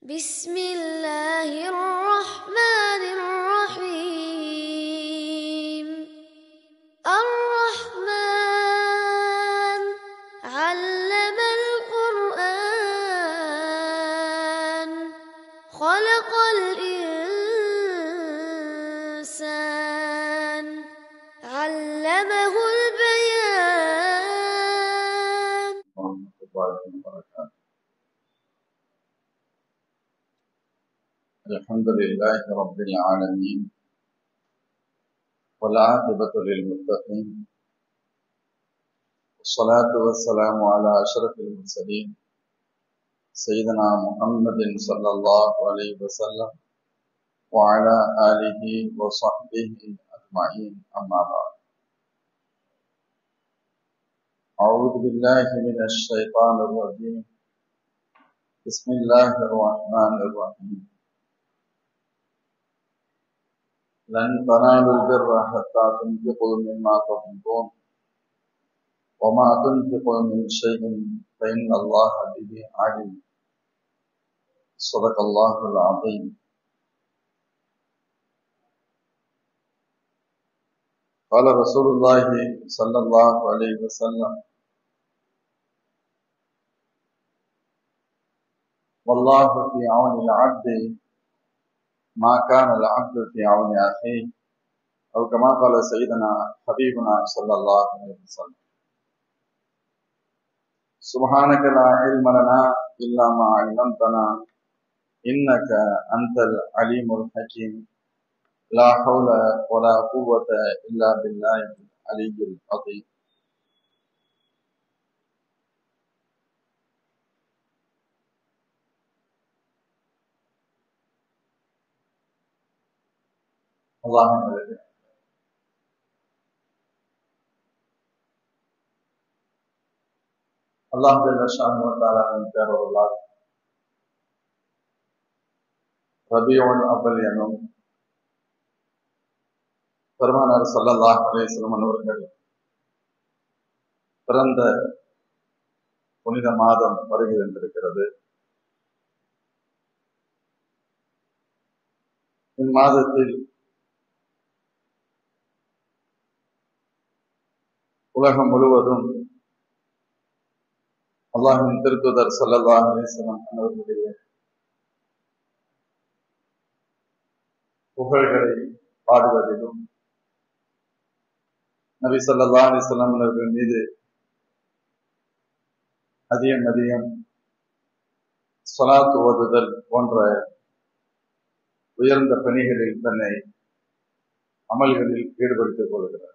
بسم الله الرحمن الرحيم الرحمن علم القرآن خلق الإنسان علمه البيان ورحمة الله وبركاته الحمد لله رب العالمين والعاقبة للمتقين والصلاة والسلام على أشرف المرسلين سيدنا محمد صلى الله عليه وسلم وعلى آله وصحبه أجمعين أما بعد أعوذ بالله من الشيطان الرجيم بسم الله الرحمن الرحيم لن تنالوا البر حتى تنفقوا مما تحبون وما تنفقوا من شيء فإن الله به عليم صدق الله العظيم قال رسول الله صلى الله عليه وسلم والله في عون العبد ما كان العبد في عون أخيه أو كما قال سيدنا حبيبنا صلى الله عليه وسلم سبحانك لا علم لنا إلا ما علمتنا إنك أنت العليم الحكيم لا حول ولا قوة إلا بالله العلي العظيم اللهم لك அல்லாஹ் ஜல்லஷானு வத்தாலாவின் பேரவர்களால் ரபியோன் அபல் எனும் பெருமானார் சல்லல்லாஹ் அலேஸ்லம் அவர்கள் பிறந்த புனித மாதம் வருகிறந்திருக்கிறது இம்மாதத்தில் உலகம் முழுவதும் அல்லாஹின் திருத்துதர் சல்லல்லாஹ் அலிஸ்லாம் அவர்களுடைய புகழ்களை பாடுவதிலும் நபி சொல்லா அலிஸ்லாம் அவர்கள் மீது அதிகம் அதிகம் சொலாத்து ஓதுதல் போன்ற உயர்ந்த பணிகளில் தன்னை அமல்களில் ஈடுபடுத்திக் கொள்கிறார்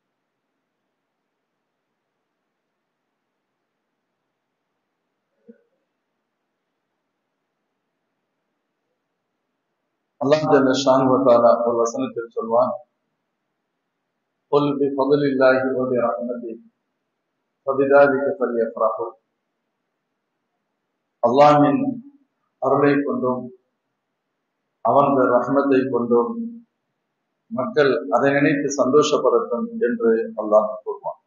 அல்லாஹ் ஜல்ல ஷானுவத்தாலா ஒரு வசனத்தில் சொல்வான் قل بفضل الله وبرحمته فبذلك فليفرحوا அல்லாஹ்வின் அருளை கொண்டும் அவன் ரஹ்மத்தை கொண்டும் மக்கள் அதை நினைத்து சந்தோஷப்படட்டும் என்று அல்லாஹ் கூறுவான்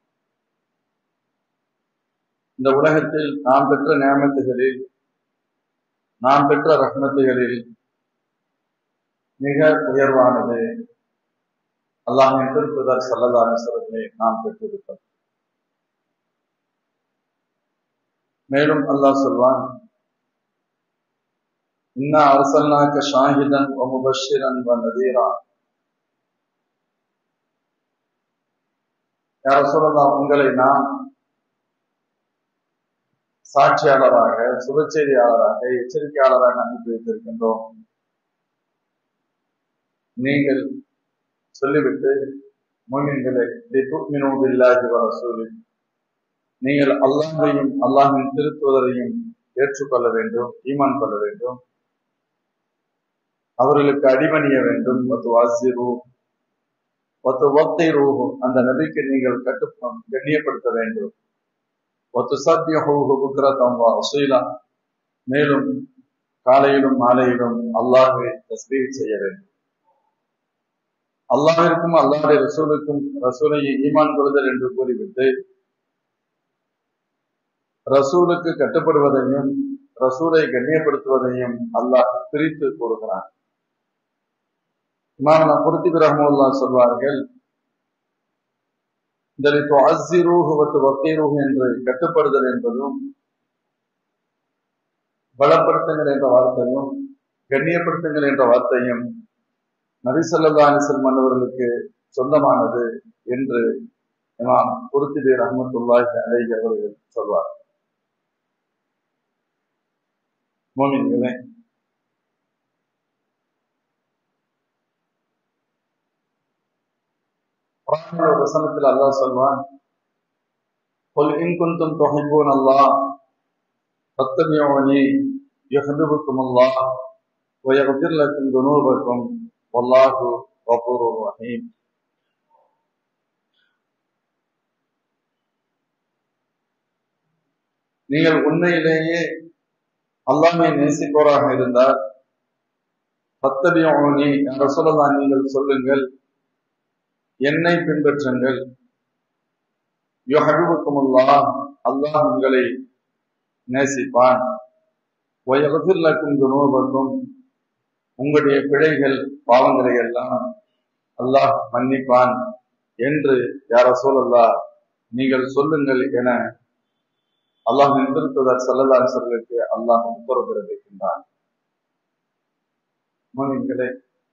இந்த உலகத்தில் நாம் பெற்ற நியமத்துகளில் நாம் பெற்ற ரஹ்மத்துகளில் மிக உயர்வானது அல்லாஹின் திருப்புதர் சல்லதாசரத்தை நாம் பெற்றிருப்போம் மேலும் அல்லாஹ் சொல்வான் இன்னா அரசல்னாக்க ஷாஹிதன் முபஷிரன் வ நதீரா யார சொல்லலாம் உங்களை நாம் சாட்சியாளராக சுபச்செய்தியாளராக எச்சரிக்கையாளராக அனுப்பி வைத்திருக்கின்றோம் நீங்கள் சொல்லிவிட்டு மோமின்களை தூக்கினோபில்லாஹி வரசூலி நீங்கள் அல்லாஹையும் அல்லாஹின் திருத்துவதையும் ஏற்றுக்கொள்ள வேண்டும் ஈமான் கொள்ள வேண்டும் அவர்களுக்கு அடிமணிய வேண்டும் ஒத்து வாசிரு ஒத்து ஒத்தை ரூஹும் அந்த நபிக்கு நீங்கள் கட்டு கண்ணியப்படுத்த வேண்டும் ஒத்து சத்திய ஹூஹு புக்ரதம் வசீலா மேலும் காலையிலும் மாலையிலும் அல்லாஹை தஸ்பீக் செய்ய வேண்டும் அல்லாவிற்கும் அல்லாவுடைய ரசூலுக்கும் ரசூலை ஈமான் கொள்ளுதல் என்று கூறிவிட்டு ரசூலுக்கு கட்டுப்படுவதையும் ரசூலை கண்ணியப்படுத்துவதையும் அல்லாஹ் பிரித்து கூறுகிறான் இமாம் குருத்திபி ரஹமுல்லா சொல்வார்கள் இந்த அஸ்ஸிரூஹு வத்து வக்கீரூஹு என்று கட்டுப்படுதல் என்பதும் பலப்படுத்துங்கள் என்ற வார்த்தையும் கண்ணியப்படுத்துங்கள் என்ற வார்த்தையும் நபிசல்லா அலிசல் மன்னவர்களுக்கு சொந்தமானது என்று இமாம் குருத்திபி ரஹமத்துல்லாஹி அலைஹி அவர்கள் சொல்வார் மோமின்களே குரானில் வசனத்தில் அல்லாஹ் சொல்வான் قل إن كنتم تحبون الله فاتبعوني يحببكم الله ويغفر لكم ذنوبكم والله غفور رحيم நீங்கள் உண்மையிலேயே அல்லாமை நேசிப்போராக இருந்தால் பத்தபியோனி என்ற சொல்லலாம் நீங்கள் சொல்லுங்கள் என்னை பின்பற்றுங்கள் யுஹபிபுக்குமுல்லா அல்லாஹ் உங்களை நேசிப்பான் ஒயகத்திற்கும் துணோபக்கும் உங்களுடைய பிழைகள் பாவங்களை எல்லாம் அல்லாஹ் மன்னிப்பான் என்று யார சொல்லல்லா நீங்கள் சொல்லுங்கள் என அல்லாஹ் நின்றிருப்பதார் சல்லல்லாஹ் சொல்லுக்கு அல்லாஹ் உத்தரவு பிறப்பிக்கின்றான் மோமின்களே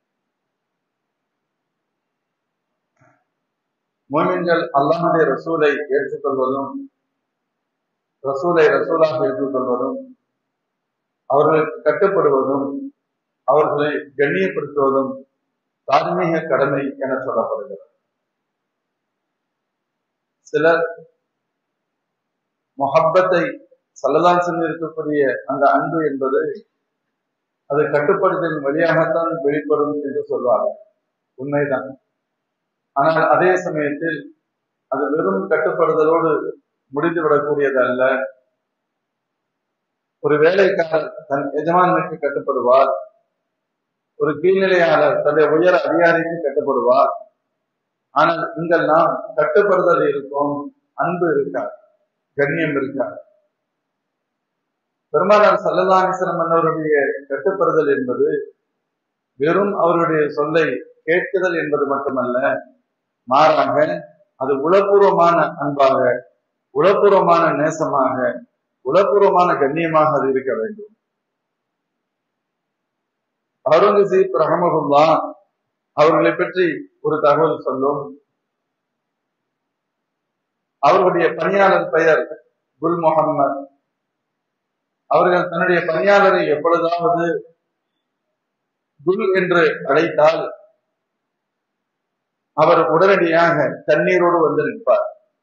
மோமின்கள் அல்லாஹுடைய ரசூலை ஏற்றுக்கொள்வதும் ரசூலை ரசூலாக ஏற்றுக்கொள்வதும் அவர்களுக்கு கட்டுப்படுவதும் அவர்களை கண்ணியப்படுத்துவதும் தார்மீக கடமை என சொல்லப்படுகிறது சிலர் மொஹப்பத்தை சல்லதான் சென்று இருக்கக்கூடிய அந்த அன்பு என்பது அது கட்டுப்படுத்தலின் வழியாகத்தான் வெளிப்படும் என்று சொல்வார்கள் உண்மைதான் ஆனால் அதே சமயத்தில் அது வெறும் கட்டுப்படுதலோடு முடிந்துவிடக்கூடியது அல்ல ஒரு வேலைக்காரர் தன் எஜமானுக்கு கட்டுப்படுவார் ஒரு கீழ்நிலையாளர் தன்னுடைய உயர் அதிகாரிக்கு கட்டுப்படுவார் ஆனால் இங்கெல்லாம் கட்டுப்படுதல் இருக்கும் அன்பு இருக்கார் கண்ணியம் இருக்கார் பெருமானார் சல்லதானிசனம் என்னவருடைய கட்டுப்படுதல் என்பது வெறும் அவருடைய சொல்லை கேட்குதல் என்பது மட்டுமல்ல மாறாக அது உளப்பூர்வமான அன்பாக உளப்பூர்வமான நேசமாக உளப்பூர்வமான கண்ணியமாக அது இருக்க வேண்டும் அவுரங்கசீப் ரஹமகுல்லா அவர்களை பற்றி ஒரு தகவல் சொல்லும் அவர்களுடைய பணியாளர் பெயர் குல் முகம்மது அவர்கள் தன்னுடைய பணியாளரை எப்பொழுதாவது குல் என்று அழைத்தால் அவர் உடனடியாக தண்ணீரோடு வந்து நிற்பார்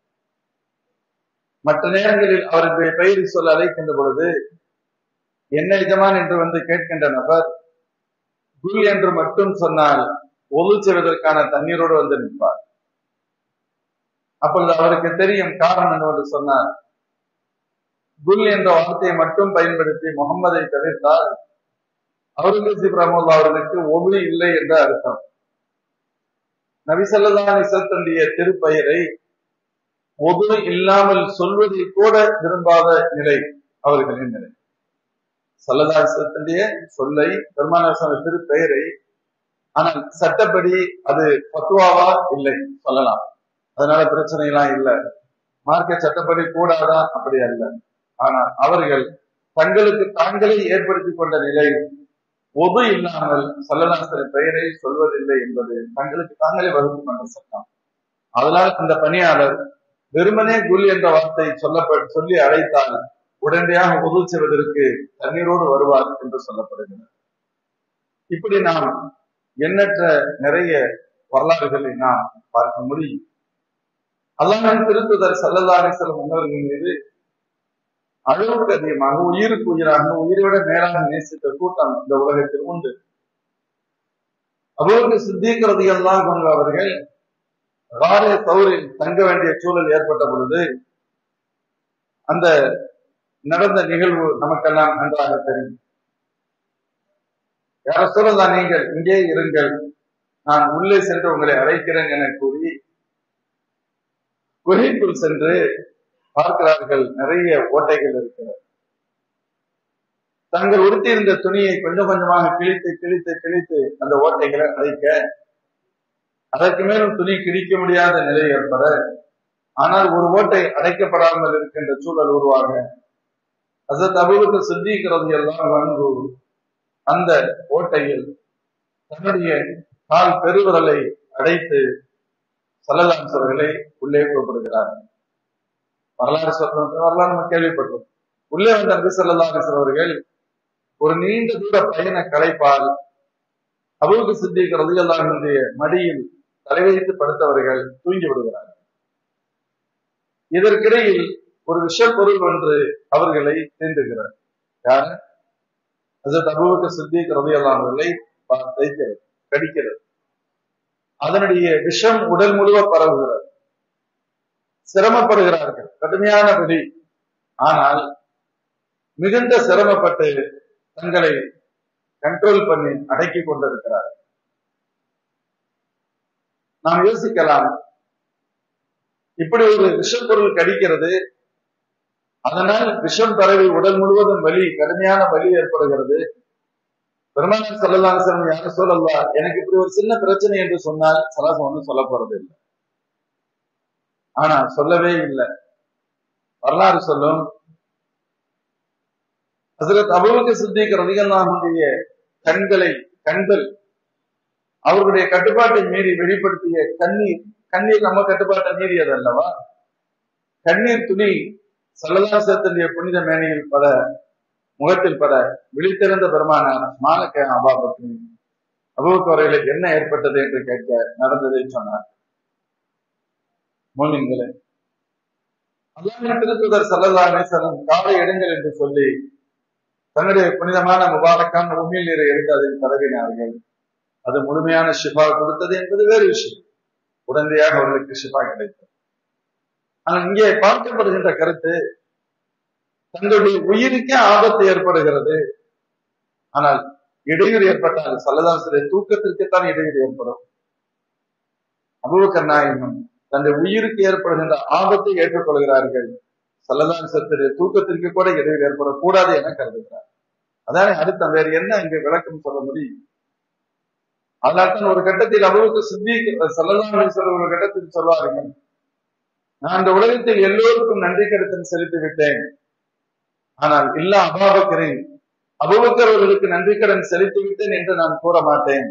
மற்ற நேரங்களில் அவருடைய பெயரை சொல்ல அழைக்கின்ற பொழுது என்ன எஜமான் என்று வந்து கேட்கின்ற நபர் குல் என்று மட்டும் சொன்னால் ஒது செய்வதற்கான தண்ணீரோடு வந்து நிற்பார் அப்பொழுது அவருக்கு தெரியும் காரணம் என்னவென்று சொன்னார் குல் என்ற வார்த்தையை மட்டும் பயன்படுத்தி முகம்மதை தவிர்த்தால் அவுரங்கசீப் ரஹமுல்லா அவர்களுக்கு ஒது இல்லை என்ற அர்த்தம் நபிசல்லா தன்னுடைய திருப்பெயரை ஒது இல்லாமல் சொல்வதை கூட விரும்பாத நிலை அவர்களின் நிலை சல்லதாசத்தினுடைய சொல்லை பெருமானாசன திருப்பெயரை ஆனால் சட்டப்படி அது பத்துவாவா இல்லை சொல்லலாம் அதனால பிரச்சனை எல்லாம் இல்லை மார்க்க சட்டப்படி கூடாதா அப்படி அல்ல ஆனால் அவர்கள் தங்களுக்கு தாங்களே ஏற்படுத்தி கொண்ட நிலை ஒது இல்லாமல் சல்லதாசன பெயரை சொல்வதில்லை என்பது தங்களுக்கு தாங்களே வகுத்து கொண்ட சட்டம் அதனால் அந்த பணியாளர் வெறுமனே குல் என்ற வார்த்தை சொல்லப்ப சொல்லி அழைத்தால் உடனடியாக உதவி செய்வதற்கு தண்ணீரோடு வருவார் என்று சொல்லப்படுகிறது இப்படி நாம் எண்ணற்ற நிறைய வரலாறுகளை நாம் பார்க்க முடியும் அல்லாஹின் திருத்துதர் சல்லல்லாஹி செல்லும் முன்னவர்கள் மீது அளவுக்கு அதிகமாக உயிருக்கு உயிராக உயிரை விட மேலாக நேசித்த கூட்டம் இந்த உலகத்தில் உண்டு அவருக்கு சித்திக்கிறது எல்லாம் கொண்டு அவர்கள் ராரே தவறில் தங்க வேண்டிய சூழல் ஏற்பட்ட பொழுது அந்த நடந்த நிகழ்வு நமக்கெல்லாம் நன்றாக தெரியும் யார சொல்லலாம் நீங்கள் இங்கே இருங்கள் நான் உள்ளே சென்று உங்களை அழைக்கிறேன் என கூறி குகைக்குள் சென்று பார்க்கிறார்கள் நிறைய ஓட்டைகள் இருக்கிறது தங்கள் உடுத்தியிருந்த துணியை கொஞ்சம் கொஞ்சமாக கிழித்து கிழித்து கிழித்து அந்த ஓட்டைகளை அடைக்க அதற்கு மேலும் துணி கிழிக்க முடியாத நிலை ஏற்பட ஆனால் ஒரு ஓட்டை அடைக்கப்படாமல் இருக்கின்ற சூழல் உருவாக அசத் அபுவுக்கு சித்திக்கிறது எல்லாம் வந்து அந்த ஓட்டையில் தன்னுடைய கால் பெருவிரலை அடைத்து சல்லதான்சர்களை உள்ளே கூப்பிடுகிறார் வரலாறு சொல்றது வரலாறு நம்ம கேள்விப்பட்டோம் உள்ளே வந்த நபி சல்லல்லாஹு அவர்கள் ஒரு நீண்ட தூர பயண களைப்பால் அபூக்கு சித்திக்கிறது எல்லாருடைய மடியில் தலை வைத்து படுத்தவர்கள் தூங்கி விடுகிறார்கள் இதற்கிடையில் ஒரு விஷப்பொருள் ஒன்று அவர்களை தீண்டுகிறார் யாரு அது அபூக்கு சித்திக்கிறது எல்லாங்களை தைக்கிறது கடிக்கிறது அதனுடைய விஷம் உடல் முழுவ பரவுகிறது சிரமப்படுகிறார்கள் கடுமையான வழி ஆனால் மிகுந்த சிரமப்பட்டு தங்களை கண்ட்ரோல் பண்ணி அடக்கி கொண்டிருக்கிறார் நாம் யோசிக்கலாம் இப்படி ஒரு விஷப்பொருள் கடிக்கிறது அதனால் விஷம் பரவி உடல் முழுவதும் வலி கடுமையான வலி ஏற்படுகிறது பெருமானார் சொல்லலாம் யாரும் சொல்லலா எனக்கு இப்படி ஒரு சின்ன பிரச்சனை என்று சொன்னால் சலாசம் ஒன்றும் சொல்ல போறது இல்லை ஆனா சொல்லவே இல்லை வரலாறு சொல்லும் ஹசரத் அபுவுக்கு சித்திக் ரதிகல்லாமுடைய கண்களை கண்கள் அவர்களுடைய கட்டுப்பாட்டை மீறி வெளிப்படுத்திய கண்ணீர் கண்ணீர் நம்ம கட்டுப்பாட்டை மீறியது அல்லவா கண்ணீர் துணி சல்லதாசத்தினுடைய புனித மேனையில் பல முகத்தில் பட விழித்திருந்த பெருமானார் மாலக்க அபாபத்தின் அபுவுக்கு வரையில் என்ன ஏற்பட்டது என்று கேட்க நடந்ததை சொன்னார் மோமின்களே அல்லாஹின் திருத்துதர் சல்லல்லா அலிசல்லம் காலை எடுங்கள் என்று சொல்லி தன்னுடைய புனிதமான முபாரக்கான உமிழ் நீரை எடுத்து அதில் தடவினார்கள் அது முழுமையான ஷிஃபா கொடுத்தது என்பது வேறு விஷயம் உடனடியாக அவர்களுக்கு ஷிஃபா கிடைத்தது ஆனால் இங்கே பார்க்கப்படுகின்ற கருத்து தங்களுடைய உயிருக்கே ஆபத்து ஏற்படுகிறது ஆனால் இடையூறு ஏற்பட்டால் சல்லதாசருடைய தூக்கத்திற்குத்தான் இடையூறு ஏற்படும் அபுபக்கர் நாயகம் தன்னுடைய உயிருக்கு ஏற்படுகின்ற ஆபத்தை ஏற்றுக்கொள்கிறார்கள் சல்லதாசத்துடைய தூக்கத்திற்கு கூட இடையூறு ஏற்படக்கூடாது என கருதுகிறார் அதானே அடுத்த வேறு என்ன இங்க விளக்கம் சொல்ல முடியும் அதனால்தான் ஒரு கட்டத்தில் அபுவுக்கு சித்தி சல்லதான் சொல்ற ஒரு கட்டத்தில் சொல்வார்கள் நான் இந்த உலகத்தில் எல்லோருக்கும் நன்றி கருத்தன் செலுத்தி விட்டேன் ஆனால் இல்ல அபாபக்கரின் அபுபக்கர் அவர்களுக்கு நன்றி கடன் செலுத்தி விட்டேன் என்று நான் கூற மாட்டேன்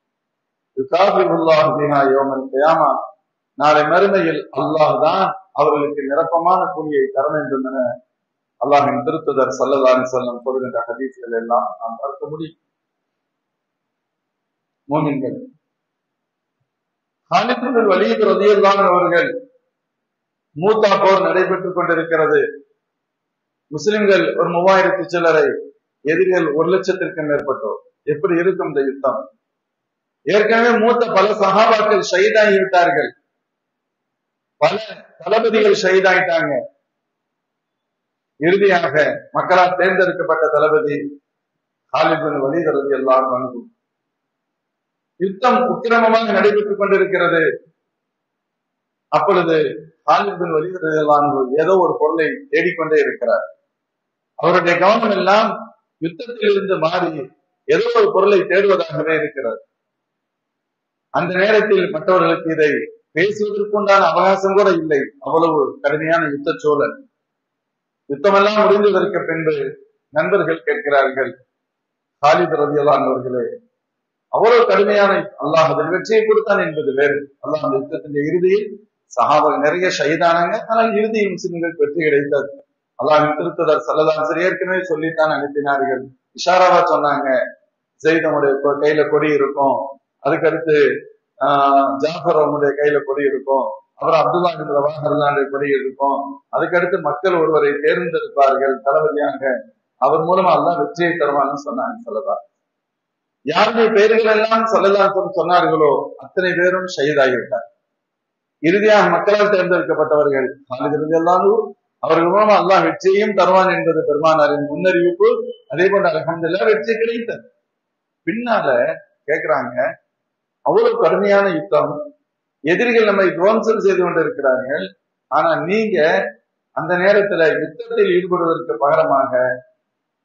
யோமல் நாளை மறுமையில் அல்லாஹ் தான் அவர்களுக்கு நிரப்பமான கூலியை தர வேண்டும் என அல்லாஹின் திருத்துதர் சல்லல்லாஹு செல்லம் சொல்கின்ற ஹதீஸ்கள் எல்லாம் நாம் பார்க்க முடியும் மோமின்கள் ஹாலித்துடன் வலியுறு ரதியல்லான் அவர்கள் மூத்தா போர் நடைபெற்றுக் கொண்டிருக்கிறது முஸ்லிம்கள் ஒரு மூவாயிரத்தி சிலரை எதிரிகள் ஒரு லட்சத்திற்கு மேற்பட்டோர் எப்படி இருக்கும் இந்த யுத்தம் ஏற்கனவே மூத்த பல சகாபாக்கள் ஷஹீதாகி விட்டார்கள் பல தளபதிகள் ஷஹீதாயிட்டாங்க இறுதியாக மக்களால் தேர்ந்தெடுக்கப்பட்ட தளபதி ஹாலிபின் வலிதரது எல்லாரும் அனுப்பும் யுத்தம் உக்கிரமமாக நடைபெற்றுக் கொண்டிருக்கிறது அப்பொழுது ஹாலிபின் வலிதரது எல்லாம் ஏதோ ஒரு பொருளை தேடிக்கொண்டே இருக்கிறார் அவருடைய கவனம் எல்லாம் யுத்தத்தில் இருந்து மாறி ஏதோ ஒரு பொருளை தேடுவதாகவே இருக்கிறது அந்த நேரத்தில் மற்றவர்களுக்கு இதை பேசுவதற்குண்டான அவகாசம் கூட இல்லை அவ்வளவு கடுமையான யுத்த சூழல் யுத்தமெல்லாம் முடிந்ததற்கு பின்பு நண்பர்கள் கேட்கிறார்கள் ஹாலித் ரதியலான் அவர்களே அவ்வளவு கடுமையான அல்லாஹ் அதன் வெற்றியை கொடுத்தான் என்பது வேறு அல்லாஹ் அந்த யுத்தத்தின் இறுதியில் சகாபக நிறைய ஷஹீதானாங்க ஆனால் இறுதியில் முஸ்லிம்களுக்கு வெற்றி கிடைத்தது அல்லாஹின் திருத்ததர் சல்லதாசர் ஏற்கனவே சொல்லித்தான் அனுப்பினார்கள் இஷாராவா சொன்னாங்க ஜெயிதமுடைய கையில கொடி இருக்கும் அதுக்கடுத்து ஆஹ் ஜாஃபர் அவனுடைய கையில கொடி இருக்கும் அப்புறம் அப்துல்லா ரவாஹர்லானுடைய கொடி இருக்கும் அதுக்கடுத்து மக்கள் ஒருவரை தேர்ந்தெடுப்பார்கள் தளபதியாக அவர் மூலமா எல்லாம் வெற்றியை தருவான்னு சொன்னாங்க சொல்லதா யாருடைய பெயர்கள் எல்லாம் சொல்லலாம் சொன்னார்களோ அத்தனை பேரும் ஷஹீதாகிவிட்டார் இறுதியாக மக்களால் தேர்ந்தெடுக்கப்பட்டவர்கள் காலிதிருந்து எல்லாரும் அவர்கள் மூலமா அல்லாஹ் வெற்றியையும் தருவான் என்பது பெருமானாரின் முன்னறிவிப்பு அதே போன்ற அலமதுல்லா வெற்றி கிடைத்தது பின்னால கேக்குறாங்க அவ்வளவு கடுமையான யுத்தம் எதிரிகள் நம்மை துவம்சம் செய்து கொண்டிருக்கிறார்கள் ஆனா நீங்க அந்த நேரத்துல யுத்தத்தில் ஈடுபடுவதற்கு பகரமாக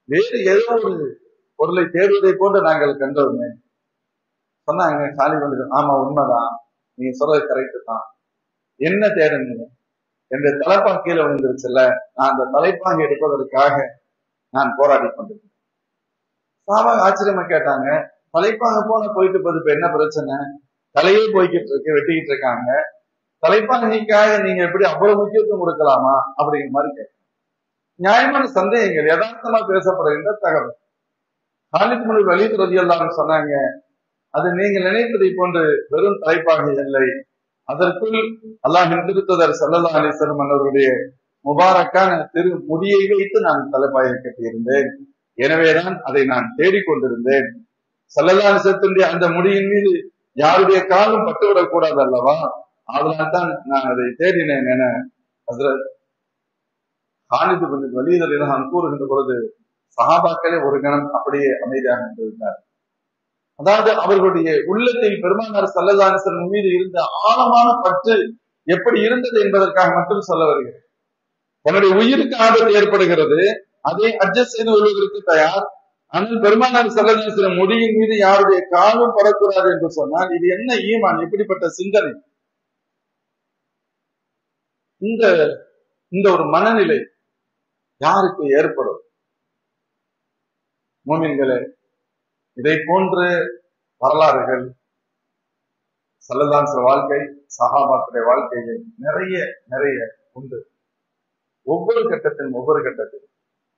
வேறு ஏதோ ஒரு பொருளை தேடுவதை போன்று நாங்கள் கண்டோமே சொன்னாங்க காலி வந்து ஆமா உண்மைதான் நீங்க சொல்றது கரெக்ட் தான் என்ன தேடுனீங்க என்ற தலைப்பாங்க கீழே விழுந்துருச்சுல்ல நான் அந்த தலைப்பாங்க எடுப்பதற்காக நான் போராடி கொண்டிருக்கேன் சாவா ஆச்சரியமா கேட்டாங்க தலைப்பாங்க போன போயிட்டு போது இப்ப என்ன பிரச்சனை தலையே போய்கிட்டு இருக்கு வெட்டிக்கிட்டு இருக்காங்க தலைப்பாங்கிக்காக நீங்க எப்படி அவ்வளவு முக்கியத்துவம் கொடுக்கலாமா அப்படிங்கிற மாதிரி கேட்டாங்க நியாயமான சந்தேகங்கள் யதார்த்தமா பேசப்படுகின்ற தகவல் காலித் மொழி வலிது ரதி எல்லாரும் சொன்னாங்க அது நீங்கள் நினைப்பதை போன்று வெறும் தலைப்பாகை இல்லை அதற்குள் அல்லாஹ் திருத்ததர் சல்லல்லா அலிஸ்லம் அவர்களுடைய முபாரக்கான திரு முடியை வைத்து நான் தலைப்பாயை கட்டியிருந்தேன் எனவேதான் அதை நான் தேடிக்கொண்டிருந்தேன் சல்லல்லா அலிசத்தினுடைய அந்த முடியின் மீது யாருடைய காலும் பட்டுவிடக் கூடாது அல்லவா அதனால் தான் நான் அதை தேடினேன் என ஹசரத் ஹாலிது பின் வலிதர் நான் கூறுகின்ற பொழுது சஹாபாக்களே ஒரு கணம் அப்படியே அமைதியாக நின்றுவிட்டார் அதாவது அவர்களுடைய உள்ளத்தில் பெருமானார் சல்லதானசன் மீது இருந்த ஆழமான பற்று எப்படி இருந்தது என்பதற்காக மட்டும் சொல்ல வருகிறேன் தன்னுடைய உயிருக்கு ஆபத்து ஏற்படுகிறது அதை அட்ஜஸ்ட் செய்து கொள்வதற்கு தயார் ஆனால் பெருமானார் சல்லதானசன் முடியின் மீது யாருடைய காலும் படக்கூடாது என்று சொன்னால் இது என்ன ஈமான் எப்படிப்பட்ட சிந்தனை இந்த இந்த ஒரு மனநிலை யாருக்கு ஏற்படும் மூமின்களே இதை போன்று வரலாறுகள் சல்லதான் வாழ்க்கை சஹாபாத்துடைய வாழ்க்கையில் நிறைய நிறைய உண்டு ஒவ்வொரு கட்டத்திலும் ஒவ்வொரு கட்டத்திலும்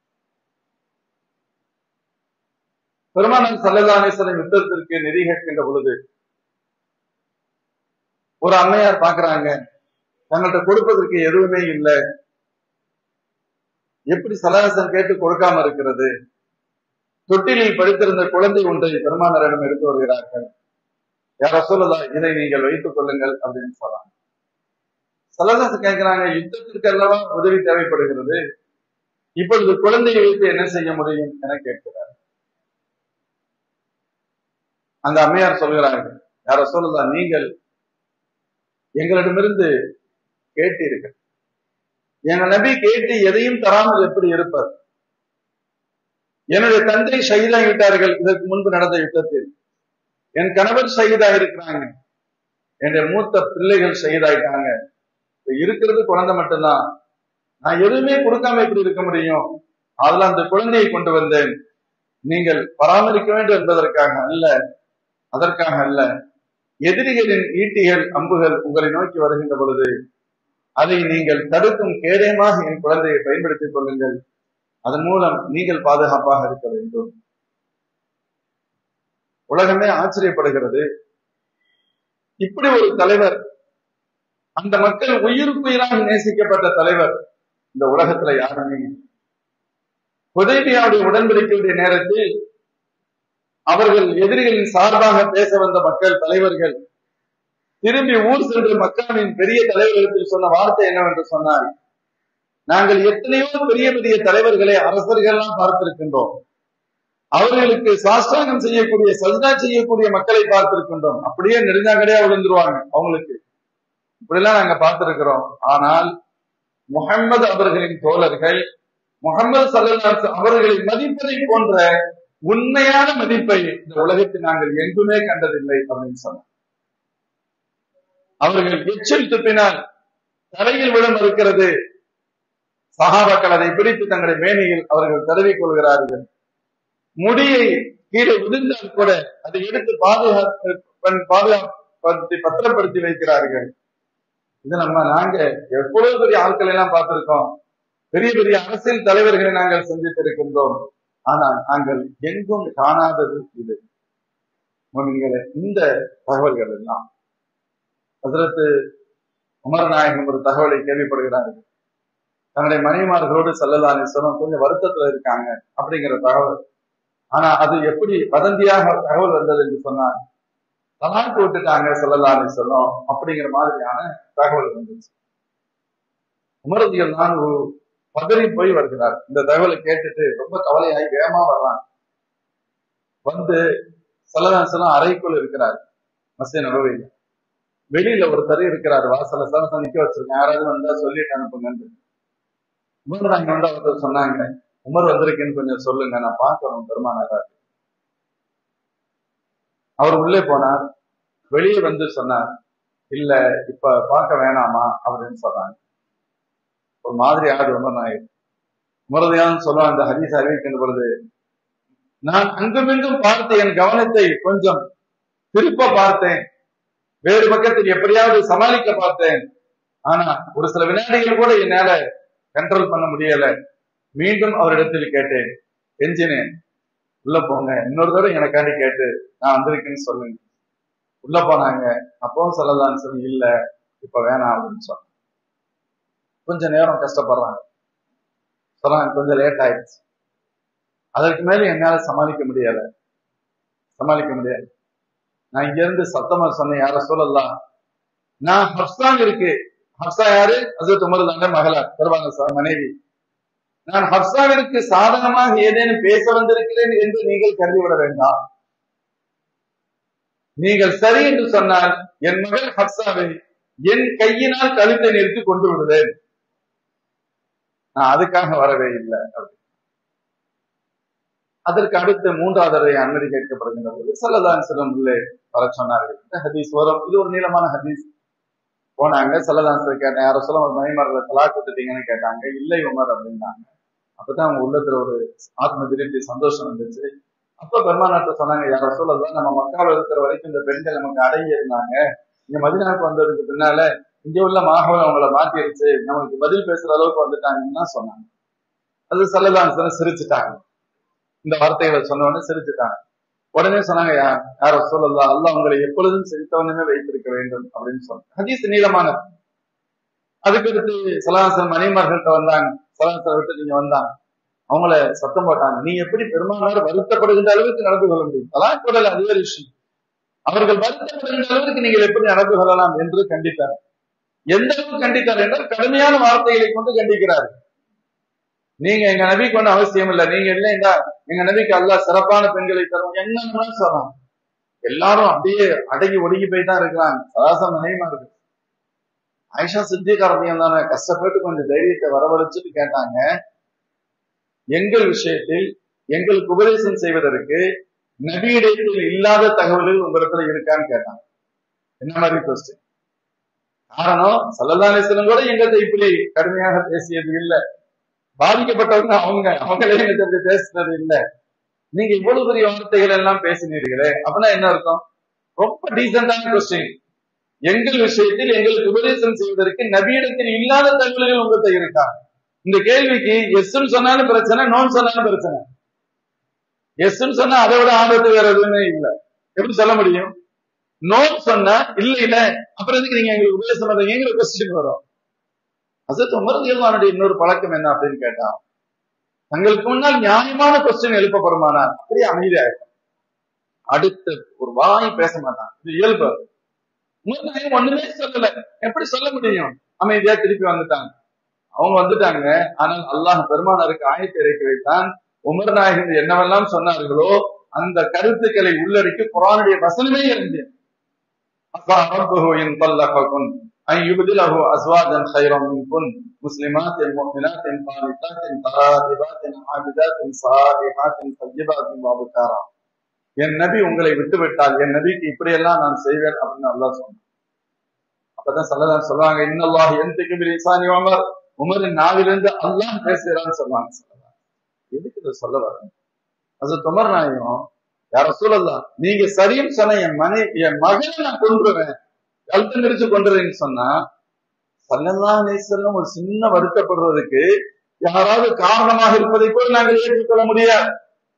பெருமானன் சல்லதானேஸ்வரன் யுத்தத்திற்கு நெறி கேட்கின்ற பொழுது ஒரு அம்மையார் பாக்குறாங்க தங்கள்கிட்ட கொடுப்பதற்கு எதுவுமே இல்லை எப்படி சலஹசன் கேட்டு கொடுக்காம இருக்கிறது தொட்டிலில் படித்திருந்த குழந்தை ஒன்றை பெருமானரிடம் எடுத்து வருகிறார்கள் யார சொல்லலாம் இதை நீங்கள் வைத்துக் கொள்ளுங்கள் அப்படின்னு சொல்றாங்க சலதாசன் கேட்கிறாங்க யுத்தத்திற்கு அல்லவா உதவி தேவைப்படுகிறது இப்பொழுது குழந்தையை வைத்து என்ன செய்ய முடியும் என கேட்கிறார் அந்த அம்மையார் சொல்கிறார்கள் யார சொல்லலாம் நீங்கள் எங்களிடமிருந்து கேட்டீர்கள் எங்கள் நபி கேட்டு எதையும் தராமல் எப்படி இருப்பார் என்னுடைய தந்தை ஷஹீதாகிவிட்டார்கள் இதற்கு முன்பு நடந்த யுத்தத்தில் என் கணவர் ஷஹீதா இருக்கிறாங்க என்னுடைய மூத்த பிள்ளைகள் ஷஹீதாயிட்டாங்க இருக்கிறது குழந்தை மட்டும்தான் நான் எதுவுமே கொடுக்காம எப்படி இருக்க முடியும் அதுல அந்த குழந்தையை கொண்டு வந்தேன் நீங்கள் பராமரிக்க வேண்டும் என்பதற்காக அல்ல அதற்காக அல்ல எதிரிகளின் ஈட்டிகள் அம்புகள் உங்களை நோக்கி வருகின்ற பொழுது அதை நீங்கள் தடுக்கும் கேடயமாக என் குழந்தையை பயன்படுத்திக் கொள்ளுங்கள் அதன் மூலம் நீங்கள் பாதுகாப்பாக இருக்க வேண்டும் உலகமே ஆச்சரியப்படுகிறது இப்படி ஒரு தலைவர் அந்த மக்கள் உயிருக்குயிராக நேசிக்கப்பட்ட தலைவர் இந்த உலகத்துல யாருமே உதவியாவுடைய உடன்படிக்கையுடைய நேரத்தில் அவர்கள் எதிரிகளின் சார்பாக பேச வந்த மக்கள் தலைவர்கள் திரும்பி ஊர் சென்று மக்காவின் பெரிய தலைவர்களுக்கு சொன்ன வார்த்தை என்னவென்று சொன்னார் நாங்கள் எத்தனையோ பெரிய பெரிய தலைவர்களை அரசர்கள்லாம் பார்த்திருக்கின்றோம் அவர்களுக்கு சாஸ்திராங்கம் செய்யக்கூடிய சஜ்தா செய்யக்கூடிய மக்களை பார்த்திருக்கின்றோம் அப்படியே நெடுஞ்சாங்கடையா விழுந்துருவாங்க அவங்களுக்கு இப்படிலாம் நாங்க பார்த்திருக்கிறோம் ஆனால் முகம்மது அவர்களின் தோழர்கள் முகமது சல்லாஸ் அவர்களை மதிப்பதை போன்ற உண்மையான மதிப்பை இந்த உலகத்தில் நாங்கள் எங்குமே கண்டதில்லை அப்படின்னு சொன்னார் அவர்கள் எச்சில் துப்பினால் தலையில் விட மறுக்கிறது சகாபாக்கள் அதை பிடித்து தங்களுடைய மேனியில் அவர்கள் தடவிக் கொள்கிறார்கள் முடியை கீழே விழுந்தால் கூட அதை எடுத்து பாதுகாத்து பாதுகாப்படுத்தி பத்திரப்படுத்தி வைக்கிறார்கள் இது நம்ம நாங்க எவ்வளவு பெரிய ஆட்களை எல்லாம் பார்த்திருக்கோம் பெரிய பெரிய அரசியல் தலைவர்களை நாங்கள் சந்தித்திருக்கின்றோம் ஆனால் நாங்கள் எங்கும் காணாதது இது நீங்களே இந்த தகவல்கள் எல்லாம் அதற்கு உமரநாயகம் ஒரு தகவலை கேள்விப்படுகிறார்கள் தன்னுடைய மனைவிமார்களோடு செல்லலான்னு சொன்னோம் கொஞ்சம் வருத்தத்துல இருக்காங்க அப்படிங்கிற தகவல் ஆனா அது எப்படி வதந்தியாக தகவல் வந்தது என்று சொன்னார் தலாக்கு விட்டுட்டாங்க செல்லலான்னு சொன்னோம் அப்படிங்கிற மாதிரியான தகவல் வந்துச்சு உமரதிகள் தான் பதறி போய் வருகிறார் இந்த தகவலை கேட்டுட்டு ரொம்ப கவலையாகி வேகமா வர்றாங்க வந்து செல்லதாசலம் அறைக்குள் இருக்கிறார் மசிய நபவையில் வெளியில ஒருத்தர் இருக்கிறார் வாசல சலசம் நிக்க வச்சிருக்கேன் யாராவது வந்தா சொல்லிட்டு அனுப்புங்கன்னு இவங்க வந்தா ஒருத்தர் சொன்னாங்க உமர் வந்திருக்கேன்னு கொஞ்சம் சொல்லுங்க நான் பார்க்கணும் பெருமானாரா அவர் உள்ளே போனார் வெளியே வந்து சொன்னார் இல்ல இப்ப பார்க்க வேணாமா அப்படின்னு சொன்னாங்க ஒரு மாதிரி ஆகுது உமர் நாயர் உமரதையான்னு சொல்லுவாங்க அந்த ஹதீஸ் அறிவிக்கின்ற பொழுது நான் அங்குமிங்கும் பார்த்து என் கவனத்தை கொஞ்சம் திருப்ப பார்த்தேன் வேறு பக்கத்தில் எப்படியாவது சமாளிக்க பார்த்தேன் ஆனா ஒரு சில வினாடிகள் கூட என்னால கண்ட்ரோல் பண்ண முடியல மீண்டும் அவரிடத்தில் கேட்டேன் எஞ்சினேன் உள்ள போங்க இன்னொரு தடவை எனக்காண்டி கேட்டு நான் வந்திருக்கேன்னு சொல்லுங்க உள்ள போனாங்க அப்பவும் சொல்லலாம்னு சொல்லி இல்ல இப்ப வேணாம் அப்படின்னு சொன்னாங்க கொஞ்ச நேரம் கஷ்டப்படுறாங்க சொன்னாங்க கொஞ்சம் லேட் ஆயிடுச்சு அதற்கு மேல என்னால சமாளிக்க முடியல சமாளிக்க முடியாது நான் இங்க இருந்து சத்தமா சொன்னேன் யார சொல்லலாம் நான் ஹப்சான் இருக்கு ஹப்சா யாரு அசத் உமர் தாங்க மகளா தருவாங்க சார் மனைவி நான் ஹப்சாவிற்கு சாதகமாக ஏதேனும் பேச வந்திருக்கிறேன் என்று நீங்கள் கருதிவிட வேண்டாம் நீங்கள் சரி என்று சொன்னால் என் மகள் ஹப்சாவை என் கையினால் கழுத்தை நிறுத்தி கொண்டு விடுவேன் நான் அதுக்காக வரவே இல்லை அதற்கு அடுத்த மூன்றாவது தடவை அனுமதி கேட்கப்படுகின்ற போது சல்லதான் சிலம் உள்ளே வர சொன்னார்கள் இந்த ஹதீஸ் வரும் இது ஒரு நீளமான ஹதீஸ் போனாங்க சல்லதான் சில கேட்டேன் யாரோ சொல்ல ஒரு மணிமரத்தை தலா கொடுத்துட்டீங்கன்னு கேட்டாங்க இல்லை உமர் அப்படின்னாங்க அப்பதான் அவங்க உள்ளத்துல ஒரு ஆத்ம திருப்தி சந்தோஷம் வந்துச்சு அப்ப பெருமாநாட்டை சொன்னாங்க யாரோ சொல்லலாம் நம்ம மக்காவில் இருக்கிற வரைக்கும் இந்த பெண்கள் நமக்கு அடங்கி இருந்தாங்க இங்க மதினாவுக்கு வந்ததுக்கு பின்னால இங்க உள்ள மாகவல் அவங்கள மாத்திருச்சு நமக்கு பதில் பேசுற அளவுக்கு வந்துட்டாங்கன்னு தான் சொன்னாங்க அது சல்லதான் சிரிச்சுட்டாங்க இந்த வார்த்தைகளை சொன்ன உடனே சிரிச்சுட்டாங்க உடனே சொன்னாங்க யாரோ சொல்லலாம் அல்ல உங்களை எப்பொழுதும் சிரித்தவனுமே வைத்திருக்க வேண்டும் அப்படின்னு சொன்னாங்க ஹதீஸ் நீளமான அதுக்கு அடுத்து சலாசன் மணிமார்கள்ட்ட வந்தாங்க சலாசன் விட்டு நீங்க வந்தாங்க அவங்கள சத்தம் போட்டாங்க நீ எப்படி பெருமானார் வருத்தப்படுகின்ற அளவுக்கு நடந்து கொள்ள முடியும் தலாக் கூடல அது ஒரு விஷயம் அவர்கள் வருத்தப்படுகின்ற அளவுக்கு நீங்கள் எப்படி நடந்து கொள்ளலாம் என்று கண்டித்தார் எந்த அளவுக்கு கண்டித்தார் என்றால் கடுமையான வார்த்தைகளை கொண்டு கண்டிக்கிறார் நீங்க எங்க நபிக்கு ஒன்றும் அவசியம் இல்லை நீங்க இல்லைன்னா எங்க நபிக்கு அல்ல சிறப்பான பெண்களை தரும் என்னன்னு சொல்லலாம் எல்லாரும் அப்படியே அடங்கி ஒடுங்கி போய் தான் இருக்கிறாங்க சராசம் நினைமா இருக்கு ஆயிஷா சித்திகாரத்தையும் தானே கஷ்டப்பட்டு கொஞ்சம் தைரியத்தை வரவழைச்சிட்டு கேட்டாங்க எங்கள் விஷயத்தில் எங்களுக்கு உபதேசம் செய்வதற்கு நபியிடத்தில் இல்லாத தகவல்கள் உங்களிடத்துல இருக்கான்னு கேட்டாங்க என்ன மாதிரி கொஸ்டின் காரணம் சல்லதாலேசனம் கூட எங்கள்கிட்ட இப்படி கடுமையாக பேசியது இல்லை பாதிக்கப்பட்டவங்க அவங்க அவங்களே எங்கிட்ட பேசுனது இல்லை நீங்க இவ்வளவு பெரிய வார்த்தைகள் எல்லாம் பேசினீர்களே அப்படின்னா என்ன அர்த்தம் ரொம்ப டீசென்டான கொஸ்டின் எங்கள் விஷயத்தில் எங்களுக்கு உபதேசம் செய்வதற்கு நபியிடத்தில் இல்லாத தகவல்கள் உங்கள்கிட்ட இருக்கா இந்த கேள்விக்கு எஸ்ன்னு சொன்னாலும் பிரச்சனை நோன் சொன்னாலும் பிரச்சனை எஸ்ன்னு சொன்னா அதை விட ஆபத்து வேற எதுவுமே இல்லை எப்படி சொல்ல முடியும் நோன் சொன்னா இல்ல இல்ல அப்புறம் எதுக்கு நீங்க எங்களுக்கு உபதேசம் பண்றீங்கிற கொஸ்டின் வரும் அசத் உமரதியல்வானுடைய இன்னொரு பழக்கம் என்ன அப்படின்னு கேட்டா தங்களுக்கு முன்னால் நியாயமான கொஸ்டின் எழுப்பப்படுமானா அப்படியே அமைதியாயிருக்கும் அடுத்த ஒரு வாய் பேச மாட்டான் இது இயல்பு உமர் ஒண்ணுமே சொல்லல எப்படி சொல்ல முடியும் அமைதியா திருப்பி வந்துட்டாங்க அவங்க வந்துட்டாங்க ஆனால் அல்லாஹ் பெருமானாருக்கு ஆயத்தை இறக்கி வைத்தான் உமர் நாயகன் என்னவெல்லாம் சொன்னார்களோ அந்த கருத்துக்களை உள்ளடக்கி குரானுடைய வசனமே இருந்தது அப்பா ரப்புஹு இன் தல்லககுன் أن يبدله أزواجا خيرا منكن مسلمات مؤمنات قانتات تائبات عابدات صالحات طيبات وابكارا என் நபி உங்களை விட்டு விட்டால் என் நபிக்கு இப்படியெல்லாம் நான் செய்வேன் அப்படின்னு அல்லாஹ் சொன்னான் அப்பதான் சொல்லலாம் சொல்லுவாங்க இன்னல்லாஹ் என் திக்கு இசானி உமர் உமரின் நாவிலிருந்து அல்லாஹ் பேசுகிறான்னு சொல்லுவாங்க சொல்லலாம் எதுக்கு இதை சொல்ல வர அது துமர் நாயகம் யார சூழல்லாம் நீங்க சரின்னு சொன்ன என் மனை என் மகனை நான் கொன்றுவேன் கழுத்து நெரிச்சு கொண்டுறேன்னு சொன்னா சல்லல்லாஹ் அலிசல்லம் ஒரு சின்ன வருத்தப்படுறதுக்கு யாராவது காரணமாக இருப்பதை கூட நாங்கள் ஏற்றுக்கொள்ள முடியாது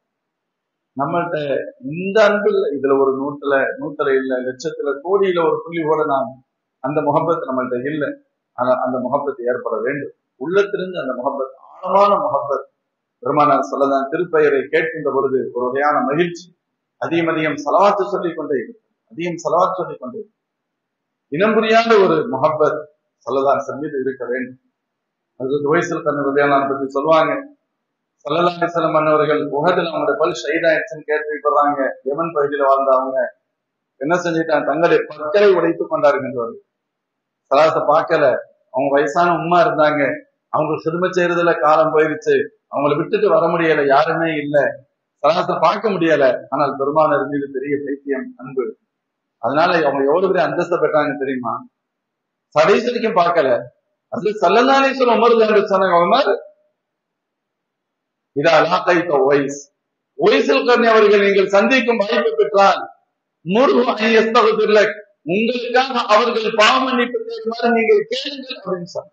நம்மள்ட்ட இந்த அன்பு இல்லை இதுல ஒரு நூத்துல நூத்துல இல்ல லட்சத்துல கோடியில ஒரு புள்ளி கூட நாம் அந்த முகப்பத் நம்மள்ட்ட இல்லை ஆனா அந்த முகப்பத் ஏற்பட வேண்டும் உள்ளத்திலிருந்து அந்த முகப்பத் ஆழமான முகப்பத் பெருமானார் சொல்லதான் திருப்பெயரை கேட்கின்ற பொழுது ஒரு வகையான மகிழ்ச்சி அதிகம் அதிகம் செலவாத்து சொல்லிக் கொண்டே அதிகம் செலவாத்து சொல்லிக் கொண்டே இனம் புரியாத ஒரு முகப்பத் சொல்லதான் சமீது இருக்க வேண்டும் அது வயசுல தன்னை உதயநாள் பற்றி சொல்லுவாங்க சல்லல்லாஹி செல்லம் மன்னவர்கள் உகதில் அவங்களோட பல் ஷைதாயிடுச்சுன்னு கேள்விப்படுறாங்க யமன் பகுதியில வாழ்ந்தவங்க என்ன செஞ்சுட்டாங்க தங்களை பற்களை உடைத்து கொண்டாருங்கன்றவர் சலாச பார்க்கல அவங்க வயசான உமா இருந்தாங்க அவங்க சிறும செய்யறதுல காலம் போயிருச்சு அவங்கள விட்டுட்டு வர முடியல யாருமே இல்ல சலாசத்தை பார்க்க முடியல ஆனால் பெருமானார் மீது பெரிய பைத்தியம் அன்பு அதனால அவங்க எவ்வளவு பெரிய அந்தஸ்தை பெற்றாங்க தெரியுமா கடைசிக்கும் பார்க்கல அது சல்லநாளீஸ்வரம் உமர் என்று சொன்னாங்க உமர் இதா லாக்கைத்த ஒய்ஸ் ஒய்சல் கர்ணி அவர்கள் நீங்கள் சந்திக்கும் வாய்ப்பு பெற்றால் முருகு உங்களுக்காக அவர்கள் பாவ மன்னிப்பு கேட்குமாறு நீங்கள் கேளுங்கள் அப்படின்னு சொன்னாங்க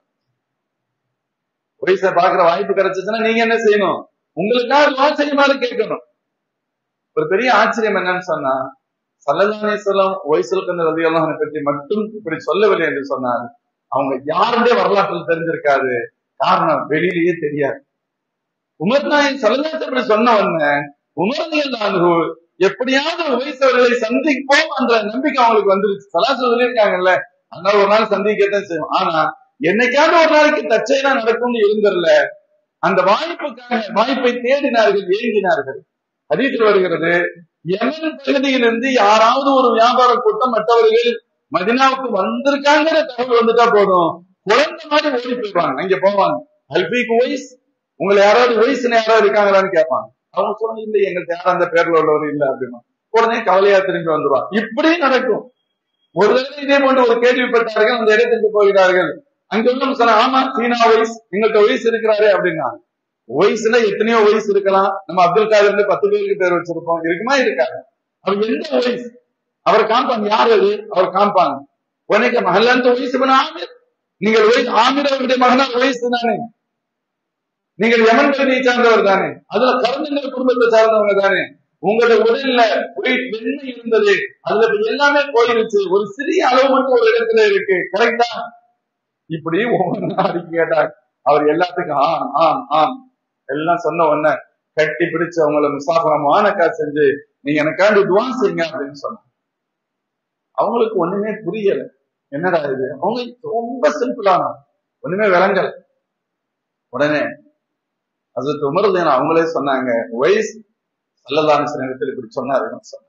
ஒய்ச பாக்குற வாய்ப்பு கிடைச்சிச்சுன்னா நீங்க என்ன செய்யணும் உங்களுக்காக துவா செய்யுமாறு கேட்கணும் ஒரு பெரிய ஆச்சரியம் என்னன்னு சொன்னா சல்லல்லாசலம் ஒய்சல் கந்த ரதியெல்லாம் பற்றி மட்டும் இப்படி சொல்லவில்லை என்று சொன்னார் அவங்க யாருடைய வரலாற்றில் தெரிஞ்சிருக்காது காரணம் வெளியிலேயே தெரியாது உமர் நாயன் சல்லல்லாசம் இப்படி சொன்ன உடனே உமர்னியல் நான்கு எப்படியாவது வயசவர்களை சந்திப்போம் என்ற நம்பிக்கை அவங்களுக்கு வந்துருச்சு சலாசம் சொல்லியிருக்காங்கல்ல அதனால ஒரு நாள் சந்திக்கத்தான் செய்யும் ஆனா என்னைக்காவது ஒரு நாளைக்கு தற்செயலா நடக்கும்னு இருந்தர்ல அந்த வாய்ப்புக்காக வாய்ப்பை தேடினார்கள் ஏங்கினார்கள் ஹதீத்தில் வருகிறது யமன் பகுதியிலிருந்து யாராவது ஒரு வியாபார கூட்டம் மற்றவர்கள் மதினாவுக்கு வந்திருக்காங்கிற தகவல் வந்துட்டா போதும் குழந்தை மாதிரி ஓடி போயிடுவாங்க அங்க போவாங்க அல்பிக்கு ஒய்ஸ் உங்களை யாராவது ஒய்ஸ்னு யாராவது இருக்காங்களான்னு கேட்பாங்க அவங்க சொல்ல இல்லை எங்களுக்கு யாரும் அந்த பேர்ல உள்ளவர் இல்லை அப்படின்னா உடனே கவலையா திரும்பி வந்துருவாங்க இப்படியும் நடக்கும் ஒரு தடவை இதே போன்று ஒரு கேள்விப்பட்டார்கள் அந்த இடத்துக்கு போகிறார்கள் அங்க உள்ள சொன்ன ஆமா சீனா வயசு எங்கள்கிட்ட வயசு இருக்கிறாரு அப்படின்னா வயசுல எத்தனையோ வயசு இருக்கலாம் நம்ம அப்துல் காதர்ல பத்து பேருக்கு பேர் வச்சிருப்போம் இருக்குமா இருக்காது அவர் எந்த வயசு அவர் காமிப்பாங்க யார் அது அவர் காமிப்பாங்க உனக்கு மகளாந்த வயசு ஆமீர் நீங்கள் வயசு ஆமீர் அவருடைய மகனார் வயசு தானே நீங்கள் யமன் பகுதியை சார்ந்தவர் தானே அதுல கருந்தங்கள் குடும்பத்தை சார்ந்தவங்க தானே உங்களோட உடல்ல வெண்ணை இருந்தது அதுல எல்லாமே போயிருச்சு ஒரு சிறிய அளவு மட்டும் ஒரு இடத்துல இருக்கு கரெக்டா இப்படி ஒவ்வொரு நாளைக்கு கேட்டார் அவர் எல்லாத்துக்கும் ஆம் ஆம் ஆம் எல்லாம் சொன்ன உடனே கட்டி பிடிச்சு அவங்கள முசாஃபரம் மானக்கா செஞ்சு நீங்க எனக்காண்டி துவா செய்யுங்க அப்படின்னு சொன்னாங்க அவங்களுக்கு ஒண்ணுமே புரியல என்னடா இது அவங்க ரொம்ப சிம்பிளான ஒண்ணுமே விளங்கல உடனே அது உமர்தேன் அவங்களே சொன்னாங்க வயசு அல்லலான நேரத்தில் இப்படி சொன்னாருன்னு சொன்னாங்க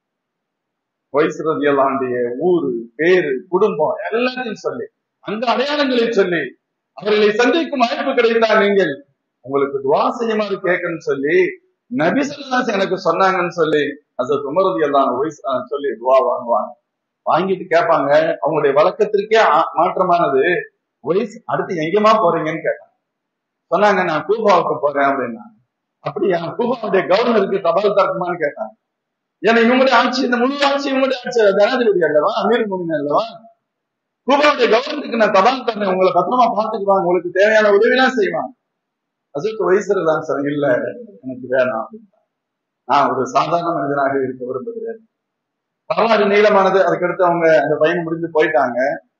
வயசு ரதியல்லாண்டிய ஊரு பேரு குடும்பம் எல்லாத்தையும் சொல்லி அந்த அடையாளங்களை சொல்லி அவர்களை சந்திக்கும் வாய்ப்பு கிடைத்தால் நீங்கள் உங்களுக்கு துவா செய்யுமாறு கேட்கணும்னு சொல்லி நபிசல்லாஸ் எனக்கு சொன்னாங்கன்னு சொல்லி அது உமரதி எல்லாம் வயசு சொல்லி துவா வாங்குவாங்க வாங்கிட்டு கேட்பாங்க அவங்களுடைய வழக்கத்திற்கே மாற்றமானது வயசு அடுத்து எங்கேயுமா போறீங்கன்னு கேட்டாங்க சொன்னாங்க நான் கூபாவுக்கு போறேன் அப்படின்னா அப்படியா கூபாவுடைய கவர்னருக்கு தபால் தரக்குமான்னு கேட்டாங்க ஏன்னா இவங்களுடைய ஆட்சி இந்த முழு ஆட்சி இவங்களுடைய ஆட்சி ஜனாதிபதி அல்லவா அமீர் முமின் அல்லவா கூபாவுடைய கவர்னருக்கு நான் தபால் தரேன் உங்களை பத்திரமா பார்த்துக்குவாங்க உங்களுக்கு தேவையான உதவிலாம் செய்வாங்க அசத்து வயசுதான் சார் இல்ல எனக்கு வேணாம் நான் ஒரு சாதாரண மனிதனாக இருக்க விரும்புகிறேன் வரலாறு நீளமானது அதுக்கடுத்து அவங்க அந்த பயணம் முடிஞ்சு போயிட்டாங்க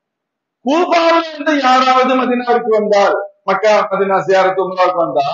கூபாவில இருந்து யாராவது மதினாவுக்கு வந்தால் மக்கா மதினா சியாரத்து உமராவுக்கு வந்தா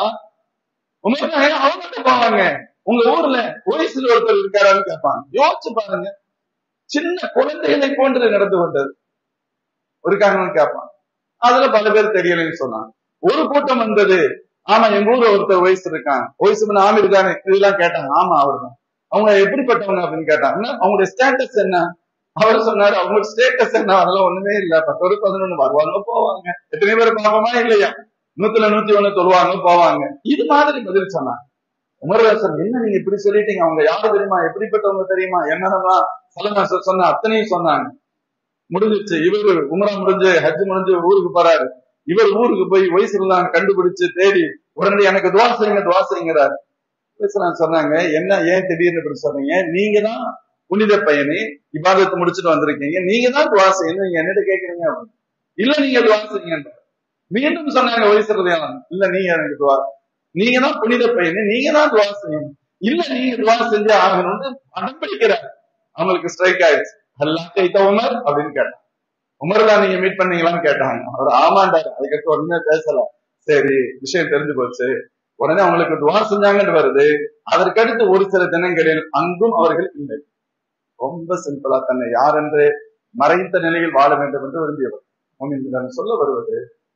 உமர் அவங்க போவாங்க உங்க ஊர்ல வயசுல ஒருத்தர் இருக்காரான்னு கேட்பாங்க யோசிச்சு பாருங்க சின்ன குழந்தைகளை போன்று நடந்து வந்தது இருக்காங்கன்னு கேட்பான் அதுல பல பேர் தெரியலன்னு சொன்னாங்க ஒரு கூட்டம் வந்தது ஆமா எங்க ஊர்ல ஒருத்தர் வயசு இருக்காங்க வயசு ஆமீர் தானே இதெல்லாம் கேட்டாங்க ஆமா அவர் தான் அவங்க எப்படிப்பட்டவங்க அப்படின்னு கேட்டாங்க அவங்களுடைய ஸ்டேட்டஸ் என்ன அவர் சொன்னாரு அவங்க ஸ்டேட்டஸ் என்ன அதெல்லாம் ஒண்ணுமே இல்ல பத்தொரு பதினொன்னு வருவாங்க போவாங்க எத்தனை பேர் பாப்பமா இல்லையா நூத்துல நூத்தி ஒண்ணு சொல்லுவாங்க போவாங்க இது மாதிரி பதில் சொன்னாங்க உமர்வாசன் என்ன நீங்க இப்படி சொல்லிட்டீங்க அவங்க யாரு தெரியுமா எப்படிப்பட்டவங்க தெரியுமா என்னென்னலாம் சலமாசர் சொன்ன அத்தனையும் சொன்னாங்க முடிஞ்சிச்சு இவரு உமரா முடிஞ்சு ஹஜ் முடிஞ்சு ஊருக்கு போறாரு இவர் ஊருக்கு போய் வயசுலாம் கண்டுபிடிச்சு தேடி உடனே எனக்கு துவா செய்யுங்க துவா செய்யுங்கிறாரு பேசலாம் சொன்னாங்க என்ன ஏன் திடீர்னு இப்படி சொன்னீங்க நீங்க தான் புனித பையனே இபாதத்தை முடிச்சுட்டு வந்திருக்கீங்க நீங்க தான் துவா செய்யணும் நீங்க என்னட்டு கேக்குறீங்க அப்படின்னு இல்ல நீங்க துவா செய்யுங்க மீண்டும் சொன்னாங்க வயசுறதையெல்லாம் இல்ல நீங்க எனக்கு துவா நீங்க தான் புனித பையனே நீங்க தான் துவா செய்யணும் இல்ல நீங்க துவா செஞ்சு ஆகணும்னு அடம் பிடிக்கிறார் அவங்களுக்கு ஸ்ட்ரைக் ஆயிடுச்சு அல்லா கைத்த உமர் அப்படின்னு கேட்டாங்க உமர் தான் நீங்க மீட் பண்ணீங்களான்னு கேட்டாங்க அவர் ஆமாண்டாரு அதுக்கடுத்து உடனே பேசல சரி விஷயம் தெரிஞ்சு போச்சு உடனே அவங்களுக்கு துவா செஞ்சாங்கன்னு வருது அதற்கடுத்து ஒரு சில தினங்களில் அங்கும் அவர்கள் இல்லை ரொம்ப சிம்பிளா தன்னை யார் என்று மறைந்த நிலையில் வாழ வேண்டும் என்று விரும்பியவர் முன்னின் சொல்ல வருவது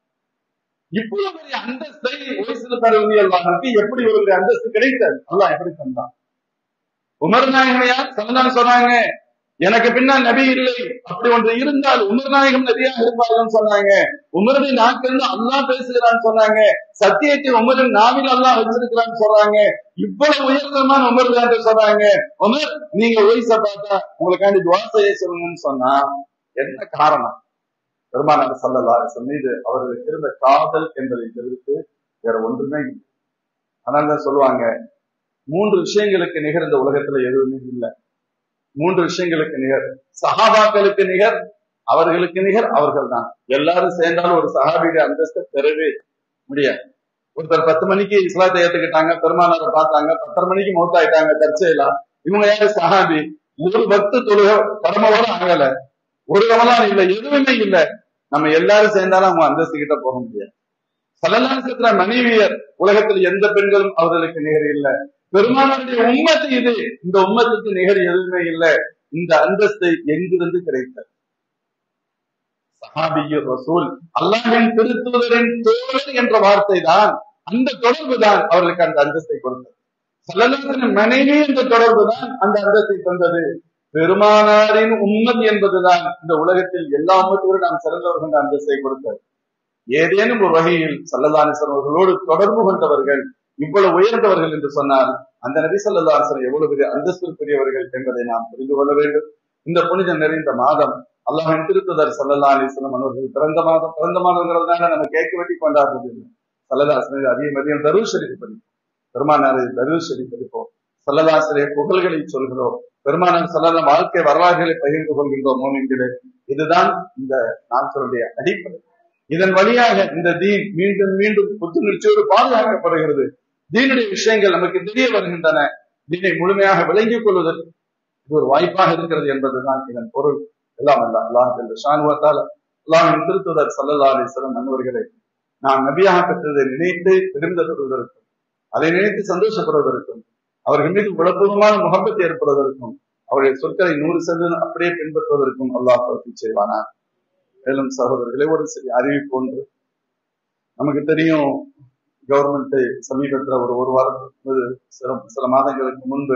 இவ்வளவு பெரிய அந்தஸ்தை வயசுல தருவியல்வானுக்கு எப்படி ஒரு பெரிய அந்தஸ்து கிடைத்தது அல்லாஹ் எப்படி தந்தான் உமர் நாயகமையார் சமதான் சொன்னாங்க எனக்கு பின்னால் நபி இல்லை அப்படி ஒன்று இருந்தால் உமர் நாயகம் நபியாக இருப்பார்கள் சொன்னாங்க உமருடைய நாட்டிலிருந்து அல்லாஹ் பேசுகிறான்னு சொன்னாங்க சத்தியத்தை உமரின் நாவில் அல்லாஹ் வச்சிருக்கிறான்னு சொல்றாங்க இவ்வளவு உயர்தமான உமர் தான் என்று சொன்னாங்க உமர் நீங்க ஒய்ச பார்த்தா உங்களுக்காண்டி துவா செய்ய சொல்லுங்கன்னு சொன்னா என்ன காரணம் பெருமானார் சல்லல்லா மீது அவர்களுக்கு இருந்த காதல் என்பதை தவிர்த்து வேற ஒன்றுமே இல்லை ஆனால் தான் சொல்லுவாங்க மூன்று விஷயங்களுக்கு நிகர் இந்த உலகத்துல எதுவுமே இல்லை மூன்று விஷயங்களுக்கு நிகர் சஹாபாக்களுக்கு நிகர் அவர்களுக்கு நிகர் அவர்கள் தான் எல்லாரும் சேர்ந்தாலும் ஒரு சஹாபியுடைய அந்தஸ்தை பெறவே முடியாது ஒருத்தர் பத்து மணிக்கு இஸ்லாத்தை ஏத்துக்கிட்டாங்க பெருமானாரை பார்த்தாங்க பத்தரை மணிக்கு மௌத்தாயிட்டாங்க தற்செயலா இவங்க யாரு சஹாபி ஒரு பக்து தொழுக கடமையோட ஆகல ஒரு கமலாம் இல்ல எதுவுமே இல்ல நம்ம எல்லாரும் சேர்ந்தாலும் அவங்க அந்தஸ்து கிட்ட போக முடியாது சலலாசத்துல மனைவியர் உலகத்தில் எந்த பெண்களும் அவர்களுக்கு நிகர் இல்ல பெருமானாருடைய உம்மத்து இது இந்த உம்மத்துக்கு நிகர் எதுவுமே இல்லை இந்த அந்தஸ்தை எங்கிருந்து கிடைத்தது சஹாபியர் ரசூல் அல்லாஹின் திருத்துவதரின் தோழர் என்ற வார்த்தை தான் அந்த தொடர்பு தான் அவர்களுக்கு அந்த அந்தஸ்தை கொடுத்தது சல்லல்லாஹின் மனைவி என்ற தொடர்பு தான் அந்த அந்தஸ்தை தந்தது பெருமானாரின் உம்மத் என்பதுதான் இந்த உலகத்தில் எல்லா உம்மத்தோடு நாம் சிறந்தவர்கள் என்ற அந்தஸ்தை கொடுத்தது ஏதேனும் ஒரு வகையில் சல்லல்லாசன் அவர்களோடு தொடர்பு கொண்டவர்கள் இவ்வளவு உயர்ந்தவர்கள் என்று சொன்னால் அந்த நபி சல்லாசன் எவ்வளவு பெரிய அந்தஸ்திற்குரியவர்கள் என்பதை நாம் புரிந்து கொள்ள வேண்டும் இந்த புனிதம் நிறைந்த மாதம் அல்லாஹின் திருத்ததர் சல்லல்லா அலிஸ்லாம் அவர்கள் பிறந்த மாதம் பிறந்த மாதங்கிறதுனால நம்ம கேட்க வெட்டி கொண்டாடுறது இல்லை சல்லல்லாசனை அதிகம் அதிகம் தருள் ஷரீஃப் படிப்போம் பெருமானாரை தருள் ஷரீஃப் படிப்போம் சல்லல்லாசரை புகழ்களை சொல்கிறோம் பெருமானார் சல்லல்லா வாழ்க்கை வரலாறுகளை பகிர்ந்து கொள்கின்றோம் மோனின்களே இதுதான் இந்த நாட்களுடைய அடிப்படை இதன் வழியாக இந்த தீன் மீண்டும் மீண்டும் புத்துணர்ச்சியோடு பாதுகாக்கப்படுகிறது தீனுடைய விஷயங்கள் நமக்கு தெரிய வருகின்றன தீனை முழுமையாக விளங்கிக் கொள்வதற்கு இது ஒரு வாய்ப்பாக இருக்கிறது என்பதுதான் இதன் பொருள் எல்லாம் அல்ல அல்லாஹ் என்று ஷானுவத்தால் அல்லாஹின் திருத்துதர் சல்லல்லா அலிஸ்லம் நண்பர்களை நாம் நபியாக பெற்றதை நினைத்து பெருந்தப்படுவதற்கும் அதை நினைத்து சந்தோஷப்படுவதற்கும் அவர்கள் மீது உளப்பூர்வமான முகப்பத்தை ஏற்படுவதற்கும் அவருடைய சொற்களை நூறு சதவீதம் அப்படியே பின்பற்றுவதற்கும் அல்லாஹ் பற்றி செய்வானா மேலும் சகோதரர்களே ஒரு சிறிய அறிவிப்பு ஒன்று நமக்கு தெரியும் கவர்மெண்ட் சமீபத்தில் ஒரு ஒரு வாரத்துக்கு சில சில மாதங்களுக்கு முன்பு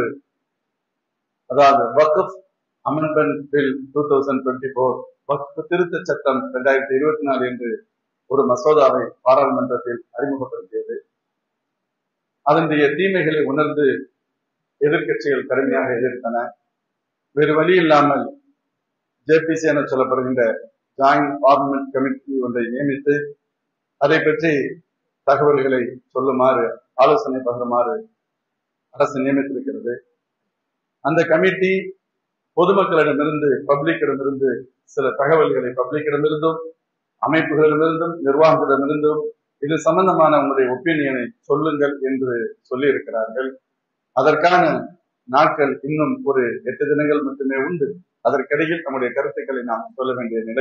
அதாவது Waqf amendment bill two thousand twenty four Waqf திருத்த சட்டம் ரெண்டாயிரத்தி இருபத்தி நாலு என்று ஒரு மசோதாவை பாராளுமன்றத்தில் அறிமுகப்படுத்தியது அதனுடைய தீமைகளை உணர்ந்து எதிர்கட்சிகள் கடுமையாக எதிர்த்தன வேறு வழி இல்லாமல் ஜேபிசி என சொல்லப்படுகின்ற ஜாயிண்ட் பார்லிமெண்ட் கமிட்டி ஒன்றை நியமித்து அதை பற்றி தகவல்களை சொல்லுமாறு ஆலோசனை பகிருமாறு அரசு நியமித்திருக்கிறது அந்த கமிட்டி பொதுமக்களிடமிருந்து பப்ளிக்கிடமிருந்து சில தகவல்களை பப்ளிக்கிடமிருந்தும் அமைப்புகளிடமிருந்தும் நிர்வாகத்திடமிருந்தும் இது சம்பந்தமான உங்களுடைய ஒப்பீனியனை சொல்லுங்கள் என்று சொல்லி இருக்கிறார்கள் அதற்கான நாட்கள் இன்னும் ஒரு எட்டு தினங்கள் மட்டுமே உண்டு அதற்கிடையில் நம்முடைய கருத்துக்களை நாம் சொல்ல வேண்டிய நிலை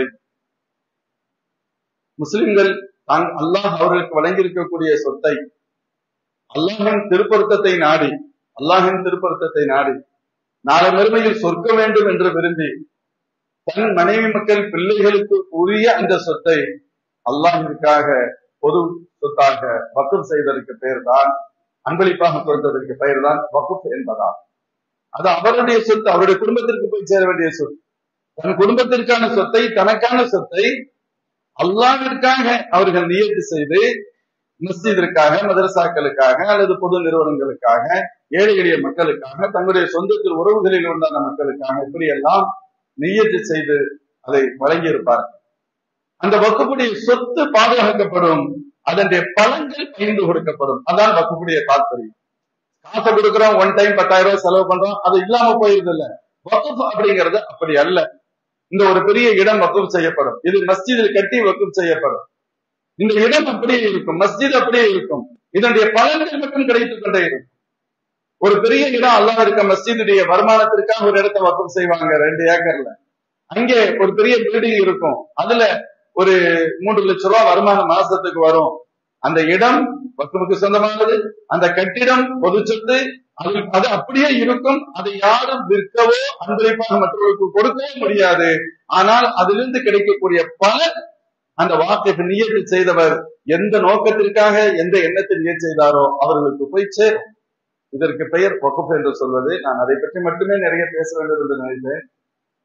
முஸ்லிம்கள் தான் அல்லாஹ் அவர்களுக்கு வழங்கியிருக்கக்கூடிய சொத்தை அல்லாஹின் திருப்பொருத்தத்தை நாடி அல்லாஹின் திருப்பொருத்தத்தை நாடி நாளை மறுமையில் சொர்க்க வேண்டும் என்று விரும்பி தன் மனைவி மக்கள் பிள்ளைகளுக்கு உரிய அந்த சொத்தை அல்லாஹிற்காக பொது சொத்தாக வக்குப் செய்வதற்கு பெயர் தான் அன்பளிப்பாக கொடுத்ததற்கு பெயர் தான் வகுப் என்பதா அது அவருடைய சொத்து அவருடைய குடும்பத்திற்கு போய் சேர வேண்டிய சொத்து தன் குடும்பத்திற்கான சொத்தை தனக்கான சொத்தை அல்லாவிற்காக அவர்கள் நியதி செய்து மஸ்ஜிதிற்காக மதரசாக்களுக்காக அல்லது பொது நிறுவனங்களுக்காக ஏழை எளிய மக்களுக்காக தங்களுடைய சொந்தத்தில் உறவுகளில் உண்டான மக்களுக்காக இப்படியெல்லாம் நியதி செய்து அதை வழங்கியிருப்பார்கள் அந்த வக்குப்புடைய சொத்து பாதுகாக்கப்படும் அதனுடைய பலன்கள் பகிர்ந்து கொடுக்கப்படும் அதான் வக்குப்புடைய தாற்பயம் காசை கொடுக்குறோம் ஒன் டைம் பத்தாயிரம் ரூபாய் செலவு பண்றோம் அது இல்லாம போயிருது இல்ல வக்குப் அப்படிங்கிறது அப்படி அல்ல இந்த ஒரு பெரிய இடம் வக்குப் செய்யப்படும் இது மஸ்ஜிதில் கட்டி வக்குப் செய்யப்படும் இந்த இடம் அப்படியே இருக்கும் மஸ்ஜித் அப்படியே இருக்கும் இதனுடைய பலன்கள் மட்டும் கிடைத்துக் கொண்டே இருக்கும் ஒரு பெரிய இடம் அல்லாஹ் இருக்க மஸ்ஜிதுடைய வருமானத்திற்காக ஒரு இடத்தை வக்குப் செய்வாங்க ரெண்டு ஏக்கர்ல அங்கே ஒரு பெரிய பில்டிங் இருக்கும் அதுல ஒரு மூன்று லட்சம் ரூபாய் வருமானம் மாசத்துக்கு வரும் அந்த இடம் வக்குமுக்கு சொந்தமானது அந்த கட்டிடம் பொது சொத்து அது அது அப்படியே இருக்கும் அதை யாரும் விற்கவோ அன்பளிப்பாக மற்றவர்களுக்கு கொடுக்கவே முடியாது ஆனால் அதிலிருந்து கிடைக்கக்கூடிய பலன் அந்த வாக்கை நியதி செய்தவர் எந்த நோக்கத்திற்காக எந்த எண்ணத்தை நியதி செய்தாரோ அவர்களுக்கு போய் சேரும் இதற்கு பெயர் வகுப்பு என்று சொல்வது நான் அதை பற்றி மட்டுமே நிறைய பேச வேண்டும் என்று நினைத்தேன்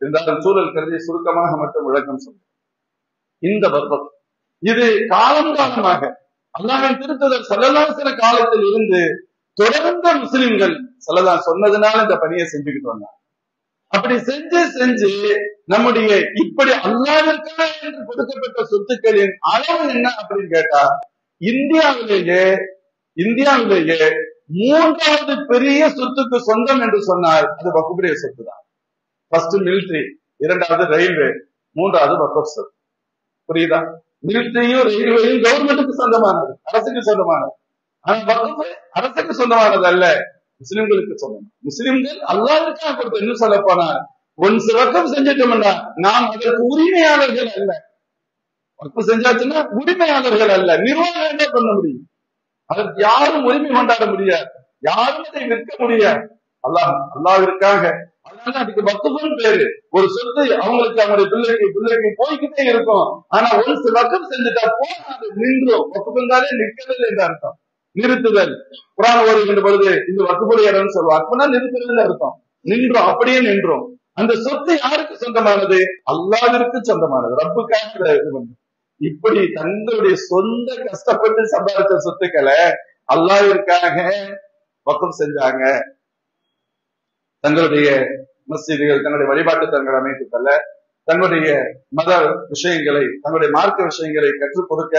இருந்தாலும் சூழல் கருதி சுருக்கமாக மட்டும் விளக்கம் சொல்றேன் இந்த வக்கம் இது காலம் காலமாக அல்லாஹின் திருத்ததர் சல்லல்லாசிர காலத்தில் இருந்து தொடர்ந்த முஸ்லிம்கள் சல்லல்லா சொன்னதுனால இந்த பணியை செஞ்சுக்கிட்டு வந்தாங்க அப்படி செஞ்சு செஞ்சு நம்முடைய இப்படி அல்லாவிற்காக என்று கொடுக்கப்பட்ட சொத்துக்களின் அளவு என்ன அப்படின்னு கேட்டா இந்தியாவிலேயே இந்தியாவிலேயே மூன்றாவது பெரிய சொத்துக்கு சொந்தம் என்று சொன்னால் அது வகுப்புடைய சொத்து தான் ஃபர்ஸ்ட் மிலிட்ரி இரண்டாவது ரயில்வே மூன்றாவது வகுப்பு சொத்து புரியுதா மிலிட்ரியும் ரயில்வேயும் கவர்மெண்ட்டுக்கு சொந்தமானது அரசுக்கு சொந்தமானது ஆனா வகுப்பு அரசுக்கு சொந்தமானது அல்ல முஸ்லிம்களுக்கு சொந்தம் முஸ்லிம்கள் அல்லாவிற்காக கொடுத்த இன்னும் சொல்ல போனா ஒன் வக்கம் செஞ்சிட்டோம்னா நாம் அதற்கு உரிமையாளர்கள் அல்ல வகுப்பு செஞ்சாச்சுன்னா உரிமையாளர்கள் அல்ல நிர்வாகம் என்ன பண்ண முடியும் அதற்கு யாரும் உரிமை கொண்டாட முடியாது யாரும் அதை விற்க முடியாது அல்லாஹ் அல்லாவிற்காக அதனால அதுக்கு வக்குஃபுன்னு பேரு ஒரு சொத்து அவங்களுக்கு அவங்களுடைய பிள்ளைக்கு பிள்ளைக்கு போய்கிட்டே இருக்கும் ஆனா ஒரு சில வக்கம் செஞ்சுட்டா போன அது நின்றும் வக்குஃபுங்காலே நிற்கவில்லை என்று அர்த்தம் நிறுத்துதல் குரான் ஓடுகின்ற பொழுது இது வக்குப்புடைய இடம்னு சொல்லுவோம் அப்பனா நிறுத்துதல் அர்த்தம் நின்றோம் அப்படியே நின்றோம் அந்த சொத்து யாருக்கு சொந்தமானது அல்லாவிற்கு சொந்தமானது ரப்புக்காக இது பண்ணு இப்படி தங்களுடைய சொந்த கஷ்டப்பட்டு சம்பாதிச்ச சொத்துக்களை அல்லாவிற்காக வக்கம் செஞ்சாங்க தங்களுடைய மஸ்ஜிதுகள் தங்களுடைய வழிபாட்டு தங்கள் அமைப்புகள்ல தங்களுடைய மத விஷயங்களை தங்களுடைய மார்க்க விஷயங்களை கற்றுக் கொடுக்க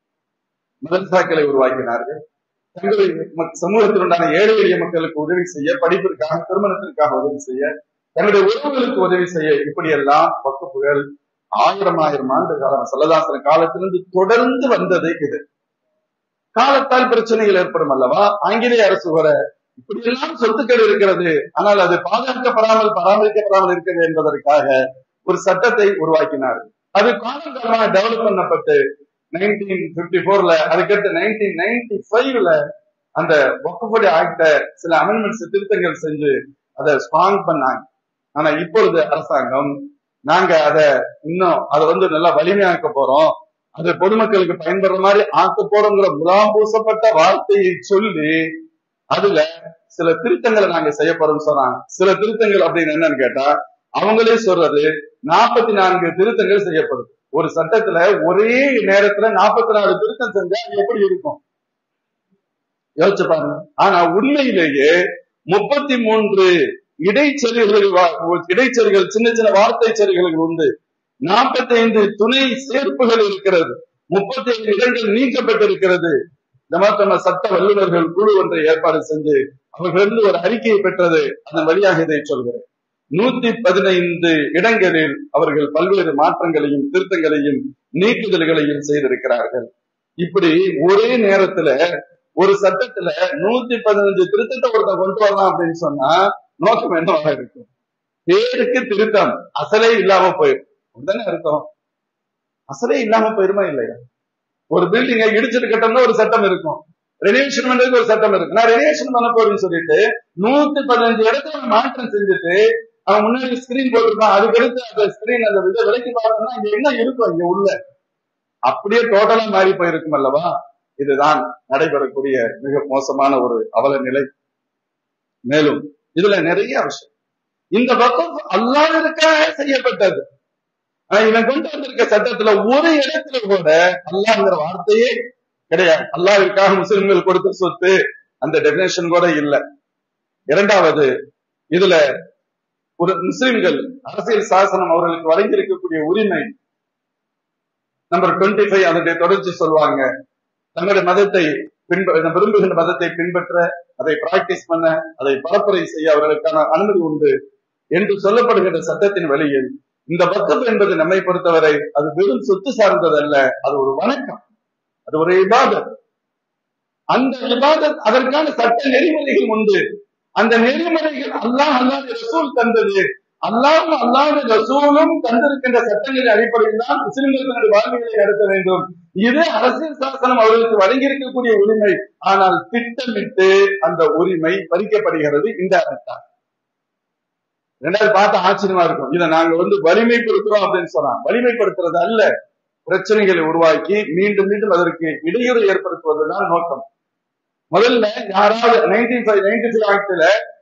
மதரசாக்களை உருவாக்கினார்கள் தங்களுடைய ம- சமூகத்தில் உண்டான ஏழை எளிய மக்களுக்கு உதவி செய்ய படிப்பிற்காக திருமணத்திற்காக உதவி செய்ய தங்களுடைய உறவுகளுக்கு உதவி செய்ய இப்படியெல்லாம் வகுப்புகள் ஆயிரம் ஆயிரம் ஆண்டு காலம் சல்லதாசன காலத்திலிருந்து தொடர்ந்து வந்தது இது காலத்தால் பிரச்சனைகள் ஏற்படும் அல்லவா ஆங்கிலேய அரசு வர இப்படியெல்லாம் சொத்துக்கள் இருக்கிறது ஆனால் அது பாதுகாக்கப்படாமல் பராமரிக்கப்படாமல் இருக்கிறது என்பதற்காக ஒரு சட்டத்தை உருவாக்கினார்கள் அது காலம் காலமாக டெவலப் பண்ணப்பட்டு நைன்டீன் பிப்டி போர்ல அதுக்கடுத்து நைன்டீன் நைன்டி ஃபைவ்ல அந்த வக்குப்படி ஆக்ட சில அமெண்ட்மெண்ட்ஸ் திருத்தங்கள் செஞ்சு அதை ஸ்ட்ராங் பண்ணாங்க ஆனா இப்பொழுது அரசாங்கம் நாங்க அதை இன்னும் அதை வந்து நல்லா வலிமையாக்க போறோம் அது பொதுமக்களுக்கு பயன்படுற மாதிரி ஆக்க போறோங்கிற முலாம் பூசப்பட்ட வார்த்தையை சொல்லி அதுல சில திருத்தங்களை நாங்க செய்ய போறோம்னு சொன்னாங்க சில திருத்தங்கள் அப்படின்னு என்னன்னு கேட்டா அவங்களே சொல்றது நாற்பத்தி நான்கு திருத்தங்கள் செய்யப்படுது ஒரு சட்டத்துல ஒரே நேரத்துல நாற்பத்தி நாலு திருத்தம் செஞ்சா அது எப்படி இருக்கும் யோசிச்சு பாருங்க ஆனா உண்மையிலேயே முப்பத்தி மூன்று இடைச்செறிகள் இடைச்செறிகள் சின்ன சின்ன வார்த்தை செறிகள் உண்டு நாற்பத்தி ஐந்து துணை சேர்ப்புகள் இருக்கிறது முப்பத்தி ஐந்து இடங்கள் நீக்கப்பட்டிருக்கிறது இந்த மாதிரி நம்ம சட்ட வல்லுநர்கள் குழு ஒன்றை ஏற்பாடு செஞ்சு அவர்களிருந்து ஒரு அறிக்கையை பெற்றது அதன் வழியாக இதை சொல்கிறேன் நூத்தி பதினைந்து இடங்களில் அவர்கள் பல்வேறு மாற்றங்களையும் திருத்தங்களையும் நீக்குதல்களையும் செய்திருக்கிறார்கள் இப்படி ஒரே நேரத்துல ஒரு சட்டத்துல நூத்தி பதினஞ்சு திருத்தத்தை ஒருத்தன் கொண்டு வரலாம் அப்படின்னு சொன்னா நோக்கம் என்னவாக இருக்கும் பேருக்கு திருத்தம் அசலே இல்லாம போயிடும் அப்படிதானே அர்த்தம் அசலே இல்லாம போயிருமா இல்லையா ஒரு பில்டிங்கை இடிச்சிட்டு கட்டணும்னு ஒரு சட்டம் இருக்கும் ரெனிவேஷன் பண்றதுக்கு ஒரு சட்டம் இருக்கு நான் ரெனிவேஷன் பண்ண போறேன்னு சொல்லிட்டு நூத்தி பதினஞ்சு இடத்துல மாற்றம் செஞ்சுட்டு அவன் முன்னாடி ஸ்கிரீன் போட்டிருப்பான் அதுக்கடுத்து அந்த ஸ்கிரீன் அந்த இதை விலைக்கு பார்த்தோம்னா இங்க என்ன இருக்கும் இங்க உள்ள அப்படியே டோட்டலா மாறி போயிருக்கும் அல்லவா இதுதான் நடைபெறக்கூடிய மிக மோசமான ஒரு அவல நிலை மேலும் இதுல நிறைய விஷயம் இந்த வகுப்பு அல்லாவிற்காக செய்யப்பட்டது ஆனா இவன் கொண்டு வந்திருக்க சட்டத்துல ஒரு இடத்துல கூட அல்லாஹ்ங்கிற வார்த்தையே கிடையாது அல்லாவிற்காக முஸ்லிம்கள் கொடுத்த சொத்து அந்த டெபினேஷன் கூட இல்ல இரண்டாவது இதுல ஒரு முஸ்லிம்கள் அரசியல் சாசனம் அவர்களுக்கு வழங்கியிருக்கக்கூடிய உரிமை நம்பர் டுவெண்ட்டி ஃபைவ் அதனுடைய தொடர்ச்சி சொல்லுவாங்க தங்களுடைய மதத்தை பின்ப விரும்புகின்ற மதத்தை பின்பற்ற அதை பிராக்டிஸ் பண்ண அதை பரப்புரை செய்ய அவர்களுக்கான அனுமதி உண்டு என்று சொல்லப்படுகின்ற சட்டத்தின் வழியில் இந்த வக்கப் என்பது நம்மை பொறுத்தவரை அது வெறும் சொத்து சார்ந்தது அல்ல அது ஒரு வணக்கம் அது ஒரு இபாதத் அந்த இபாதத் அதற்கான சட்ட நெறிமுறைகள் உண்டு அந்த நெறிமுறைகள் அல்லாஹ் அல்லாஹ் ரசூல் தந்தது அல்லாஹும் அல்லாஹ் ரசூலும் தந்திருக்கின்ற சட்டங்களின் அடிப்படையில் தான் முஸ்லிம்கள் தன்னுடைய வாழ்க்கையை நடத்த வேண்டும் இது அரசியல் சாசனம் அவர்களுக்கு வழங்கியிருக்கக்கூடிய உரிமை ஆனால் திட்டமிட்டு அந்த உரிமை பறிக்கப்படுகிறது இந்த அரசால் ரெண்டாவது பார்த்து ஆச்சரியமா இருக்கும் இதை நாங்க வந்து வலிமைப்படுத்துறோம் அப்படின்னு சொன்னா வலிமைப்படுத்துறது அல்ல பிரச்சனைகளை உருவாக்கி மீண்டும் மீண்டும் அதற்கு இடையூறு ஏற்படுத்துவதுதான் நோக்கம் முதல்ல யாராவது நைன்டீன் ஃபைவ் நைன்டி ஃபைவ் ஆக்ட்ல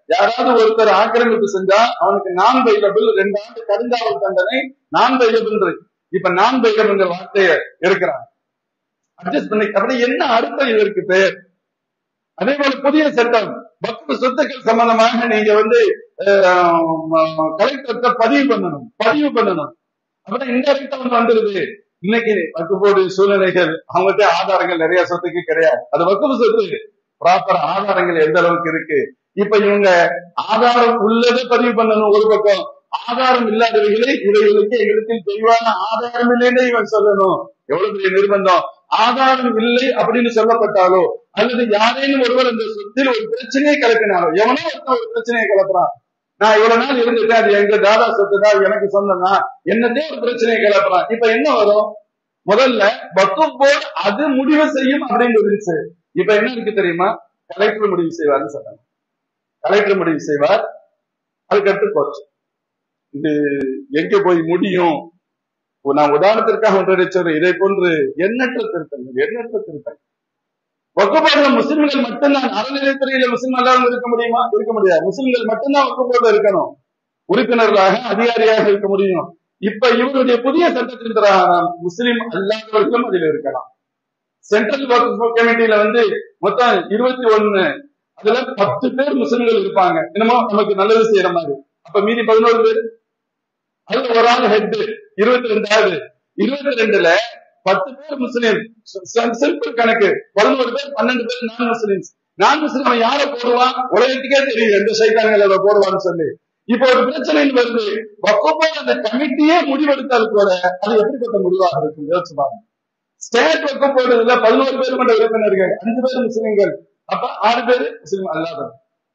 யாராவது ஒருத்தர் ஆக்கிரமிப்பு செஞ்சா அவனுக்கு நான் பைலபிள் ரெண்டு ஆண்டு கருங்காவல் தண்டனை நான் பைலபிள் இப்ப நான் பைலபிள் வார்த்தைய இருக்கிறாங்க அட்ஜஸ்ட் பண்ணி அப்படி என்ன அர்த்தம் இதற்கு பெயர் அதே போல புதிய சட்டம் வக்ஃபு சொத்துக்கள் சம்பந்தமாக நீங்க வந்து கலெக்டர்கிட்ட பதிவு பண்ணணும் பதிவு பண்ணணும் அப்பதான் இன்டெரக்டா ஒன்று வந்துருது இன்னைக்கு வக்குப்போடு சூழ்நிலைகள் அவங்ககிட்ட ஆதாரங்கள் நிறைய சொத்துக்கு கிடையாது அது வக்குப்பு சொத்து ப்ராப்பர் ஆதாரங்கள் எந்த அளவுக்கு இருக்கு இப்ப இவங்க ஆதாரம் உள்ளதை பதிவு பண்ணணும் ஒரு பக்கம் ஆதாரம் இல்லாதவைகளை இவைகளுக்கு எங்களுக்கு தெளிவான ஆதாரம் இல்லைன்னு இவன் சொல்லணும் எவ்வளவு பெரிய நிர்பந்தம் ஆதாரம் இல்லை அப்படின்னு சொல்லப்பட்டாலோ அல்லது யாரேனும் ஒருவர் அந்த சொத்தில் ஒரு பிரச்சனையை கலப்பினாரோ எவனோ ஒருத்தன் ஒரு பிரச்சனையை கலப்புறான் நான் இவ்வளவு நாள் இருந்துட்டேன் அது எங்க தாதா சொத்து தான் எனக்கு சொந்தம்னா என்னதே ஒரு பிரச்சனையை கிளப்புறான் இப்ப என்ன வரும் முதல்ல வக்கும் போர்டு அது முடிவு செய்யும் அப்படின்னு இருந்துச்சு இப்ப என்ன இருக்கு தெரியுமா கலெக்டர் முடிவு செய்வார்னு சொன்னாங்க கலெக்டர் முடிவு செய்வார் அதுக்கடுத்து கோர்ட் இது எங்க போய் முடியும் நான் உதாரணத்திற்காக ஒன்றை சொல்றேன் இதை போன்று எண்ணற்ற திருத்தங்கள் எண்ணற்ற திருத்தங்கள் வக்குப்பாடுல முஸ்லிம்கள் மட்டும்தான் அறநிலையத்துறையில முஸ்லிம் அல்லாமல் இருக்க முடியுமா இருக்க முடியாது முஸ்லிம்கள் மட்டும்தான் வக்குப்பாடுல இருக்கணும் உறுப்பினர்களாக அதிகாரியாக இருக்க முடியும் இப்ப இவருடைய புதிய சட்டத்தின் பிரகாரம் முஸ்லிம் அல்லாதவர்களும் அதில் இருக்கலாம் சென்ட்ரல் வக்ஃப் கமிட்டியில வந்து மொத்தம் இருபத்தி ஒண்ணு அதுல பத்து பேர் முஸ்லிம்கள் இருப்பாங்க என்னமோ நமக்கு நல்லது செய்யற மாதிரி அப்ப மீதி பதினோரு பேர் அதுல ஒரு ஆள் ஹெட் இருபத்தி ரெண்டாவது இருபத்தி ரெண்டுல பத்து பேர் முஸ்லீம் சிம்பிள் கணக்கு பதினோரு பேர் பன்னெண்டு பேர் நான் முஸ்லிம்ஸ் நான் முஸ்லீம் அவன் யாரை போடுவான் உலகத்துக்கே தெரியும் எந்த சைத்தான்கள் அதை போடுவான்னு சொல்லி இப்போ ஒரு பிரச்சனை வருது வக்கோபோ அந்த கமிட்டியே முடிவெடுத்தால் கூட அது எப்படிப்பட்ட முடிவாக இருக்கும் யோசிச்சு பாருங்க ஸ்டேட் வக்கம் போடுறதுல பதினோரு பேர் கொண்ட உறுப்பினர்கள் அஞ்சு பேர் முஸ்லிம்கள் அப்ப ஆறு பேர் முஸ்லிம் அல்லாதவர்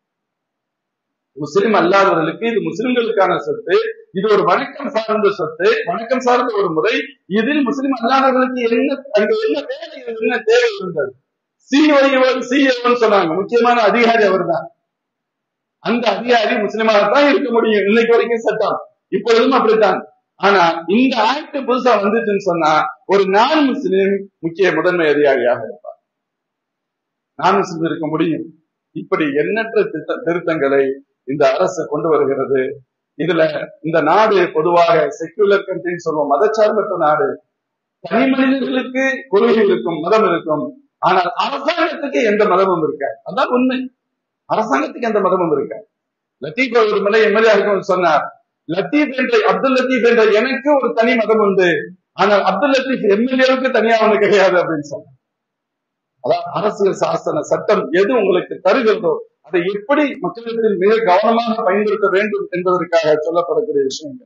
முஸ்லிம் அல்லாதவர்களுக்கு இது முஸ்லிம்களுக்கான சொத்து இது ஒரு வணக்கம் சார்ந்த சொத்து வணக்கம் சார்ந்த ஒரு முறை இதில் முஸ்லிம் அல்லாதவர்களுக்கு என்ன அங்க என்ன வேலை என்ன தேவை இருந்தது சிஓ சிஓன்னு சொன்னாங்க முக்கியமான அதிகாரி அவர் தான் அந்த அதிகாரி முஸ்லிமாக தான் இருக்க முடியும் இன்னைக்கு வரைக்கும் சட்டம் இப்பொழுதும் அப்படித்தான் ஆனா இந்த ஆக்ட் புதுசா வந்துச்சுன்னு சொன்னா ஒரு நான் முஸ்லிம் முக்கிய முதன்மை அதிகாரியாக இருப்பார் நான் முஸ்லிம் இருக்க முடியும் இப்படி எண்ணற்ற திருத்தங்களை இந்த அரசு கொண்டு வருகிறது இதுல இந்த நாடு பொதுவாக செக்யூலர் கண்ட்ரின்னு சொல்லுவோம் மதச்சார்பற்ற நாடு தனி மனிதர்களுக்கு கொள்கை இருக்கும் மதம் இருக்கும் ஆனால் அரசாங்கத்துக்கு எந்த மதமும் இருக்காது அதான் உண்மை அரசாங்கத்துக்கு எந்த மதமும் இருக்காது லத்தீப் ஒரு முறை எம்எல்ஏ இருக்கும் சொன்னார் லத்தீப் என்ற அப்துல் லத்தீப் என்ற எனக்கு ஒரு தனி மதம் உண்டு ஆனால் அப்துல் லத்தீப் எம்எல்ஏவுக்கு தனியா ஒண்ணு கிடையாது அப்படின்னு சொன்னார் அதான் அரசியல் சாசன சட்டம் எது உங்களுக்கு தருகிறதோ அதை எப்படி மக்களிடத்தில் மிக கவனமாக பயன்படுத்த வேண்டும் என்பதற்காக சொல்லப்படக்கூடிய விஷயங்கள்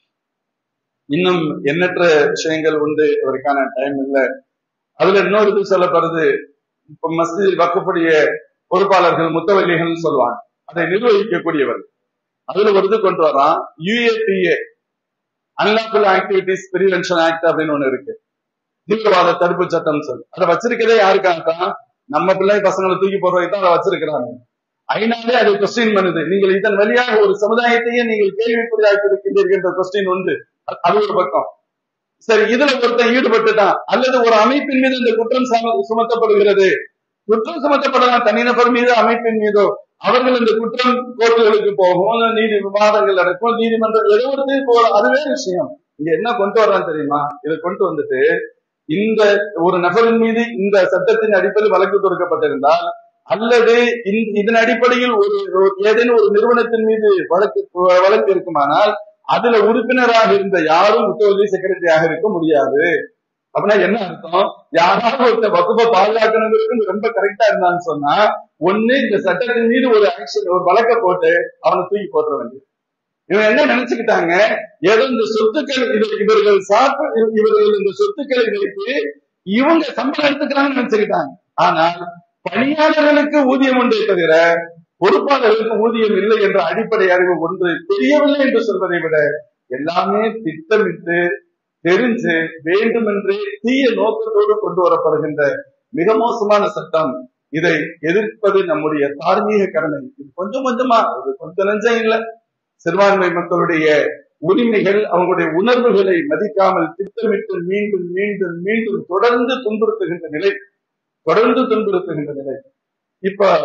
இன்னும் எண்ணற்ற விஷயங்கள் உண்டு அதற்கான டைம் இல்லை அதுல இன்னொரு இது சொல்லப்படுறது இப்ப மஸ்ஜிதில் வக்கக்கூடிய பொறுப்பாளர்கள் முத்தவல்லிகள் சொல்லுவாங்க அதை நிர்வகிக்கக்கூடியவர் அதுல ஒரு இது கொண்டு வரான் UAPA unlawful activities prevention act அப்படின்னு ஒண்ணு இருக்கு தீவிரவாத தடுப்பு சட்டம் சொல்லி அதை வச்சிருக்கதே யாருக்காகத்தான் நம்ம பிள்ளை பசங்களை தூக்கி போடுறதுக்கு தான் அதை வச்சிருக்கிறாங்க ஐநாவே அதை கொஸ்டின் பண்ணுது நீங்கள் இதன் வழியாக ஒரு சமுதாயத்தையே நீங்கள் கேள்விக்குறியாக்கி இருக்கின்றீர்கள் என்ற கொஸ்டின் உண்டு அது ஒரு பக்கம் சரி இதுல ஒருத்தன் ஈடுபட்டுட்டான் அல்லது ஒரு அமைப்பின் மீது இந்த குற்றம் சுமத்தப்படுகிறது குற்றம் சுமத்தப்படலாம் தனிநபர் மீது அமைப்பின் மீதோ அவர்கள் இந்த குற்றம் கோர்ட்டுகளுக்கு போகும் நீதி விவாதங்கள் நடக்கும் நீதிமன்றம் ஏதோ ஒரு போகலாம் அதுவே விஷயம் இங்க என்ன கொண்டு வர்றான் தெரியுமா இதை கொண்டு வந்துட்டு இந்த ஒரு நபரின் மீது இந்த சட்டத்தின் அடிப்படையில் வழக்கு தொடுக்கப்பட்டிருந்தால் அல்லது இதன் அடிப்படையில் ஒரு ஏதேனும் ஒரு நிறுவனத்தின் மீது வழக்கு வழக்கு இருக்குமானால் அதுல உறுப்பினராக இருந்த யாரும் முத்தவல்லி செக்ரட்டரியாக இருக்க முடியாது அப்படின்னா என்ன அர்த்தம் யாராவது ஒருத்த வகுப்பை பாதுகாக்கணுங்கிறது ரொம்ப கரெக்டா இருந்தான்னு சொன்னா ஒண்ணு இந்த சட்டத்தின் மீது ஒரு ஆக்ஷன் ஒரு வழக்க போட்டு அவனை தூக்கி போட்டுற வேண்டியது இவன் என்ன நினைச்சுக்கிட்டாங்க ஏதோ இந்த சொத்துக்கள் இவர்கள் சாப்பிட்டு இவர்கள் இந்த சொத்துக்களை வைத்து இவங்க சம்பளம் எடுத்துக்கிறாங்கன்னு நினைச்சுக்கிட்டாங்க ஆனால் பணியாளர்களுக்கு ஊதியம் ஒன்றே தவிர பொறுப்பாளர்களுக்கு ஊதியம் இல்லை என்ற அடிப்படை அறிவு ஒன்று தெரியவில்லை என்று சொல்வதை விட எல்லாமே திட்டமிட்டு தெரிஞ்சு வேண்டுமென்றே தீய நோக்கத்தோடு கொண்டு வரப்படுகின்ற மிக மோசமான சட்டம் இதை எதிர்ப்பது நம்முடைய தார்மீக கடமை இது கொஞ்சம் கொஞ்சமா இது கொஞ்சம் நஞ்சம் இல்லை சிறுபான்மை மக்களுடைய உரிமைகள் அவங்களுடைய உணர்வுகளை மதிக்காமல் திட்டமிட்டு மீண்டும் மீண்டும் மீண்டும் தொடர்ந்து துன்புறுத்துகின்ற நிலை தொடர்ந்து துன்புறுத்துகின்ற நிலை இப்ப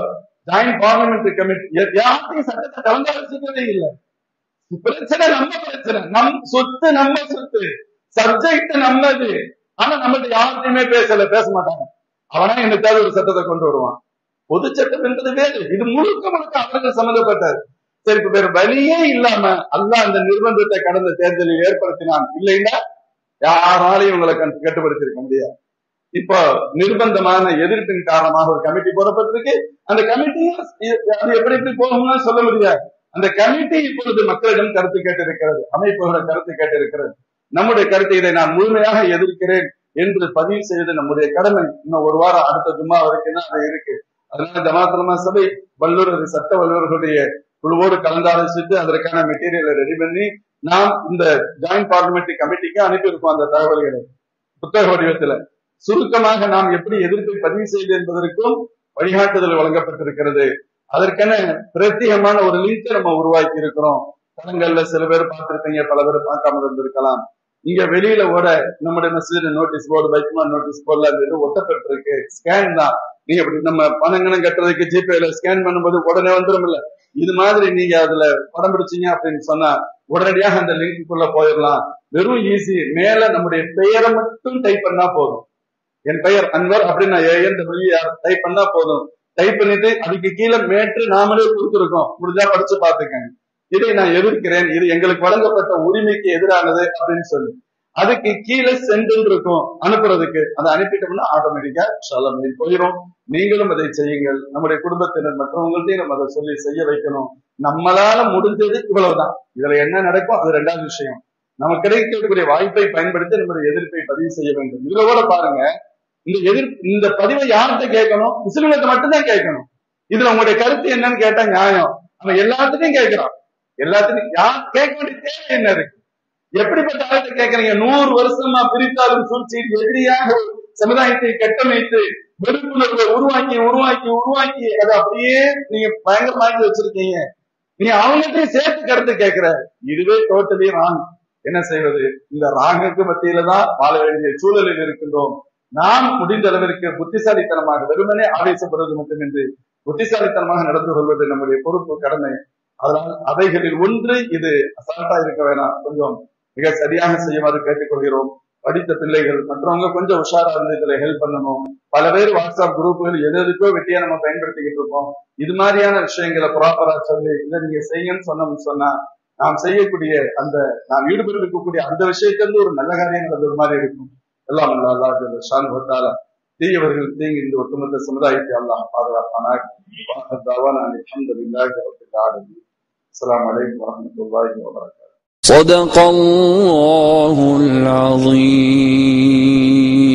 ஜாயிண்ட் பார்லிமெண்ட்ரி கமிட்டி யார்ட்டையும் சட்டத்தை கலந்தாலோசிக்கவே இல்லை பிரச்சனை நம்ம பிரச்சனை நம் சொத்து நம்ம சொத்து சப்ஜெக்ட் நம்மது ஆனா நம்மகிட்ட யார்கிட்டயுமே பேசல பேச மாட்டாங்க அவனா என்னத்தாவது ஒரு சட்டத்தை கொண்டு வருவான் பொது சட்டம் என்பது வேறு இது முழுக்க முழுக்க அவர்கள் சம்பந்தப்பட்டது சரி இப்ப வேற வழியே இல்லாம அல்லாஹ் அந்த நிர்பந்தத்தை கடந்த தேர்தலில் ஏற்படுத்தினான் இல்லைன்னா யாராலையும் உங்களை கட்டு- கட்டுப்படுத்தியிருக்க முடியாது இப்போ நிர்பந்தமான எதிர்ப்பின் காரணமாக ஒரு கமிட்டி போடப்பட்டிருக்கு அந்த கமிட்டியும் அது எப்படி எப்படி போகும்னு சொல்ல முடியாது அந்த கமிட்டி இப்பொழுது மக்களிடம் கருத்து கேட்டிருக்கிறது அமைப்புகள கருத்து கேட்டிருக்கிறது நம்முடைய கருத்தை இதை நான் முழுமையாக எதிர்க்கிறேன் என்று பதிவு செய்வது நம்முடைய கடமை இன்னும் ஒரு வாரம் அடுத்த ஜும்மா வரைக்கும் தான் அது இருக்கு அதனால ஜமாத்துலமா சபை வல்லுநர் சட்ட வல்லுநர்களுடைய குழுவோடு கலந்தாலோசித்து அதற்கான மெட்டீரியலை ரெடி பண்ணி நாம் இந்த ஜாயிண்ட் பார்லிமெண்ட்ரி கமிட்டிக்கு அனுப்பியிருக்கோம் அந்த தகவல்களை புத்தக வடிவத்துல சுருக்கமாக நாம் எப்படி எதிர்ப்பை பதிவு செய்வது என்பதற்கும் வழிகாட்டுதல் வழங்கப்பட்டிருக்கிறது அதற்கென பிரத்யேகமான ஒரு லிங்கை நம்ம உருவாக்கி இருக்கிறோம் படங்கள்ல சில பேர் பார்த்திருப்பீங்க பல பேர் பார்க்காம இருந்திருக்கலாம் இங்க வெளியில ஓட நம்முடைய மசூதி நோட்டீஸ் போர்டு பைக்மான் நோட்டீஸ் போர்டுல அந்த இது ஒட்டப்பட்டிருக்கு ஸ்கேன் தான் நீங்க இப்படி நம்ம பணங்கணம் கட்டுறதுக்கு ஜிபேல ஸ்கேன் பண்ணும்போது உடனே வந்துடும் இல்ல இது மாதிரி நீங்க அதுல படம் பிடிச்சீங்க அப்படின்னு சொன்னா உடனடியாக அந்த லிங்க்குள்ள போயிடலாம் வெறும் ஈஸி மேல நம்முடைய பெயரை மட்டும் டைப் பண்ணா போதும் என் பெயர் அன்வர் அப்படின்னு நான் ஏஎன் டபிள்யூஆர் டைப் பண்ணா போதும் டைப் பண்ணிட்டு அதுக்கு கீழே மேற்று நாமளே கொடுத்துருக்கோம் முடிஞ்சா படிச்சு பார்த்துக்கங்க இதை நான் எதிர்க்கிறேன் இது எங்களுக்கு வழங்கப்பட்ட உரிமைக்கு எதிரானது அப்படின்னு சொல்லி அதுக்கு கீழே சென்றுன்னு இருக்கும் அனுப்புறதுக்கு அதை அனுப்பிட்டோம்னா ஆட்டோமேட்டிக்கா ஷாலமே போயிடும் நீங்களும் அதை செய்யுங்கள் நம்முடைய குடும்பத்தினர் மற்றவங்கள்ட்டையும் நம்ம அதை சொல்லி செய்ய வைக்கணும் நம்மளால முடிஞ்சது இவ்வளவுதான் இதுல என்ன நடக்கும் அது ரெண்டாவது விஷயம் நமக்கு கிடைக்கக்கூடிய வாய்ப்பை பயன்படுத்தி நம்முடைய எதிர்ப்பை பதிவு செய்ய வேண்டும் இதுல கூட பாருங்க இந்த எதிர்ப்பு இந்த பதிவை யார்கிட்ட கேட்கணும் முஸ்லிம்கிட்ட மட்டும்தான் கேட்கணும் இதுல உங்களுடைய கருத்து என்னன்னு கேட்டா நியாயம் அவன் எல்லாத்துக்கும் கேட்கிறான் எல்லாத்துக்கும் யார் கேட்க வேண்டிய தேவை என்ன இருக்கு எப்படிப்பட்ட ஆள்கிட்ட கேட்கறீங்க நூறு வருஷமா பிரித்தாலும் சூழ்ச்சி எதிரியாக ஒரு சமுதாயத்தை கட்டமைத்து வெறுப்புணர்வை உருவாக்கி உருவாக்கி உருவாக்கி அதை அப்படியே நீங்க பயங்கரமாக்கி வச்சிருக்கீங்க நீ அவங்ககிட்டயும் சேர்த்து கருத்து கேட்கிற இதுவே டோட்டலி ராங் என்ன செய்வது இந்த ராங்குக்கு மத்தியில தான் வாழ வேண்டிய சூழலில் இருக்கின்றோம் நாம் முடிந்த அளவிற்கு புத்திசாலித்தனமாக வெறுமனே ஆவேசப்படுவது மட்டுமின்றி புத்திசாலித்தனமாக நடந்து கொள்வது நம்முடைய பொறுப்பு கடமை அதனால் அவைகளில் ஒன்று இது அசால்ட்டா இருக்க வேணாம் கொஞ்சம் மிக சரியாக செய்யுமாறு கேட்டுக்கொள்கிறோம் படித்த பிள்ளைகள் மற்றவங்க கொஞ்சம் உஷாரா இருந்து இதுல ஹெல்ப் பண்ணணும் பல பேர் வாட்ஸ்அப் குரூப்புகள் எது எதுக்கோ வெட்டியா நம்ம பயன்படுத்திக்கிட்டு இருக்கோம் இது மாதிரியான விஷயங்களை ப்ராப்பரா சொல்லி இதை நீங்க செய்யுங்கன்னு சொன்னோம்னு சொன்னா நாம் செய்யக்கூடிய அந்த நாம் ஈடுபட்டு இருக்கக்கூடிய அந்த விஷயத்திலிருந்து ஒரு நல்ல காரியம் நடந்தது மாதிரி இருக்கும் எல்லாம் அல்லா அல்லா ஜல்ல ஷான் வத்தால தீயவர்கள் தீங்கு இந்த ஒட்டுமொத்த சமுதாயத்தை அல்லாஹ் பாதுகாப்பானாக வாஹத்தாவான் அல்ஹம்துலில்லாஹி ரப்பில் ஆலமீன் அஸ்ஸலாமு அலைக்கும் வரஹ்மத்துல்லாஹி வபரகாத்துஹு صدق الله العظيم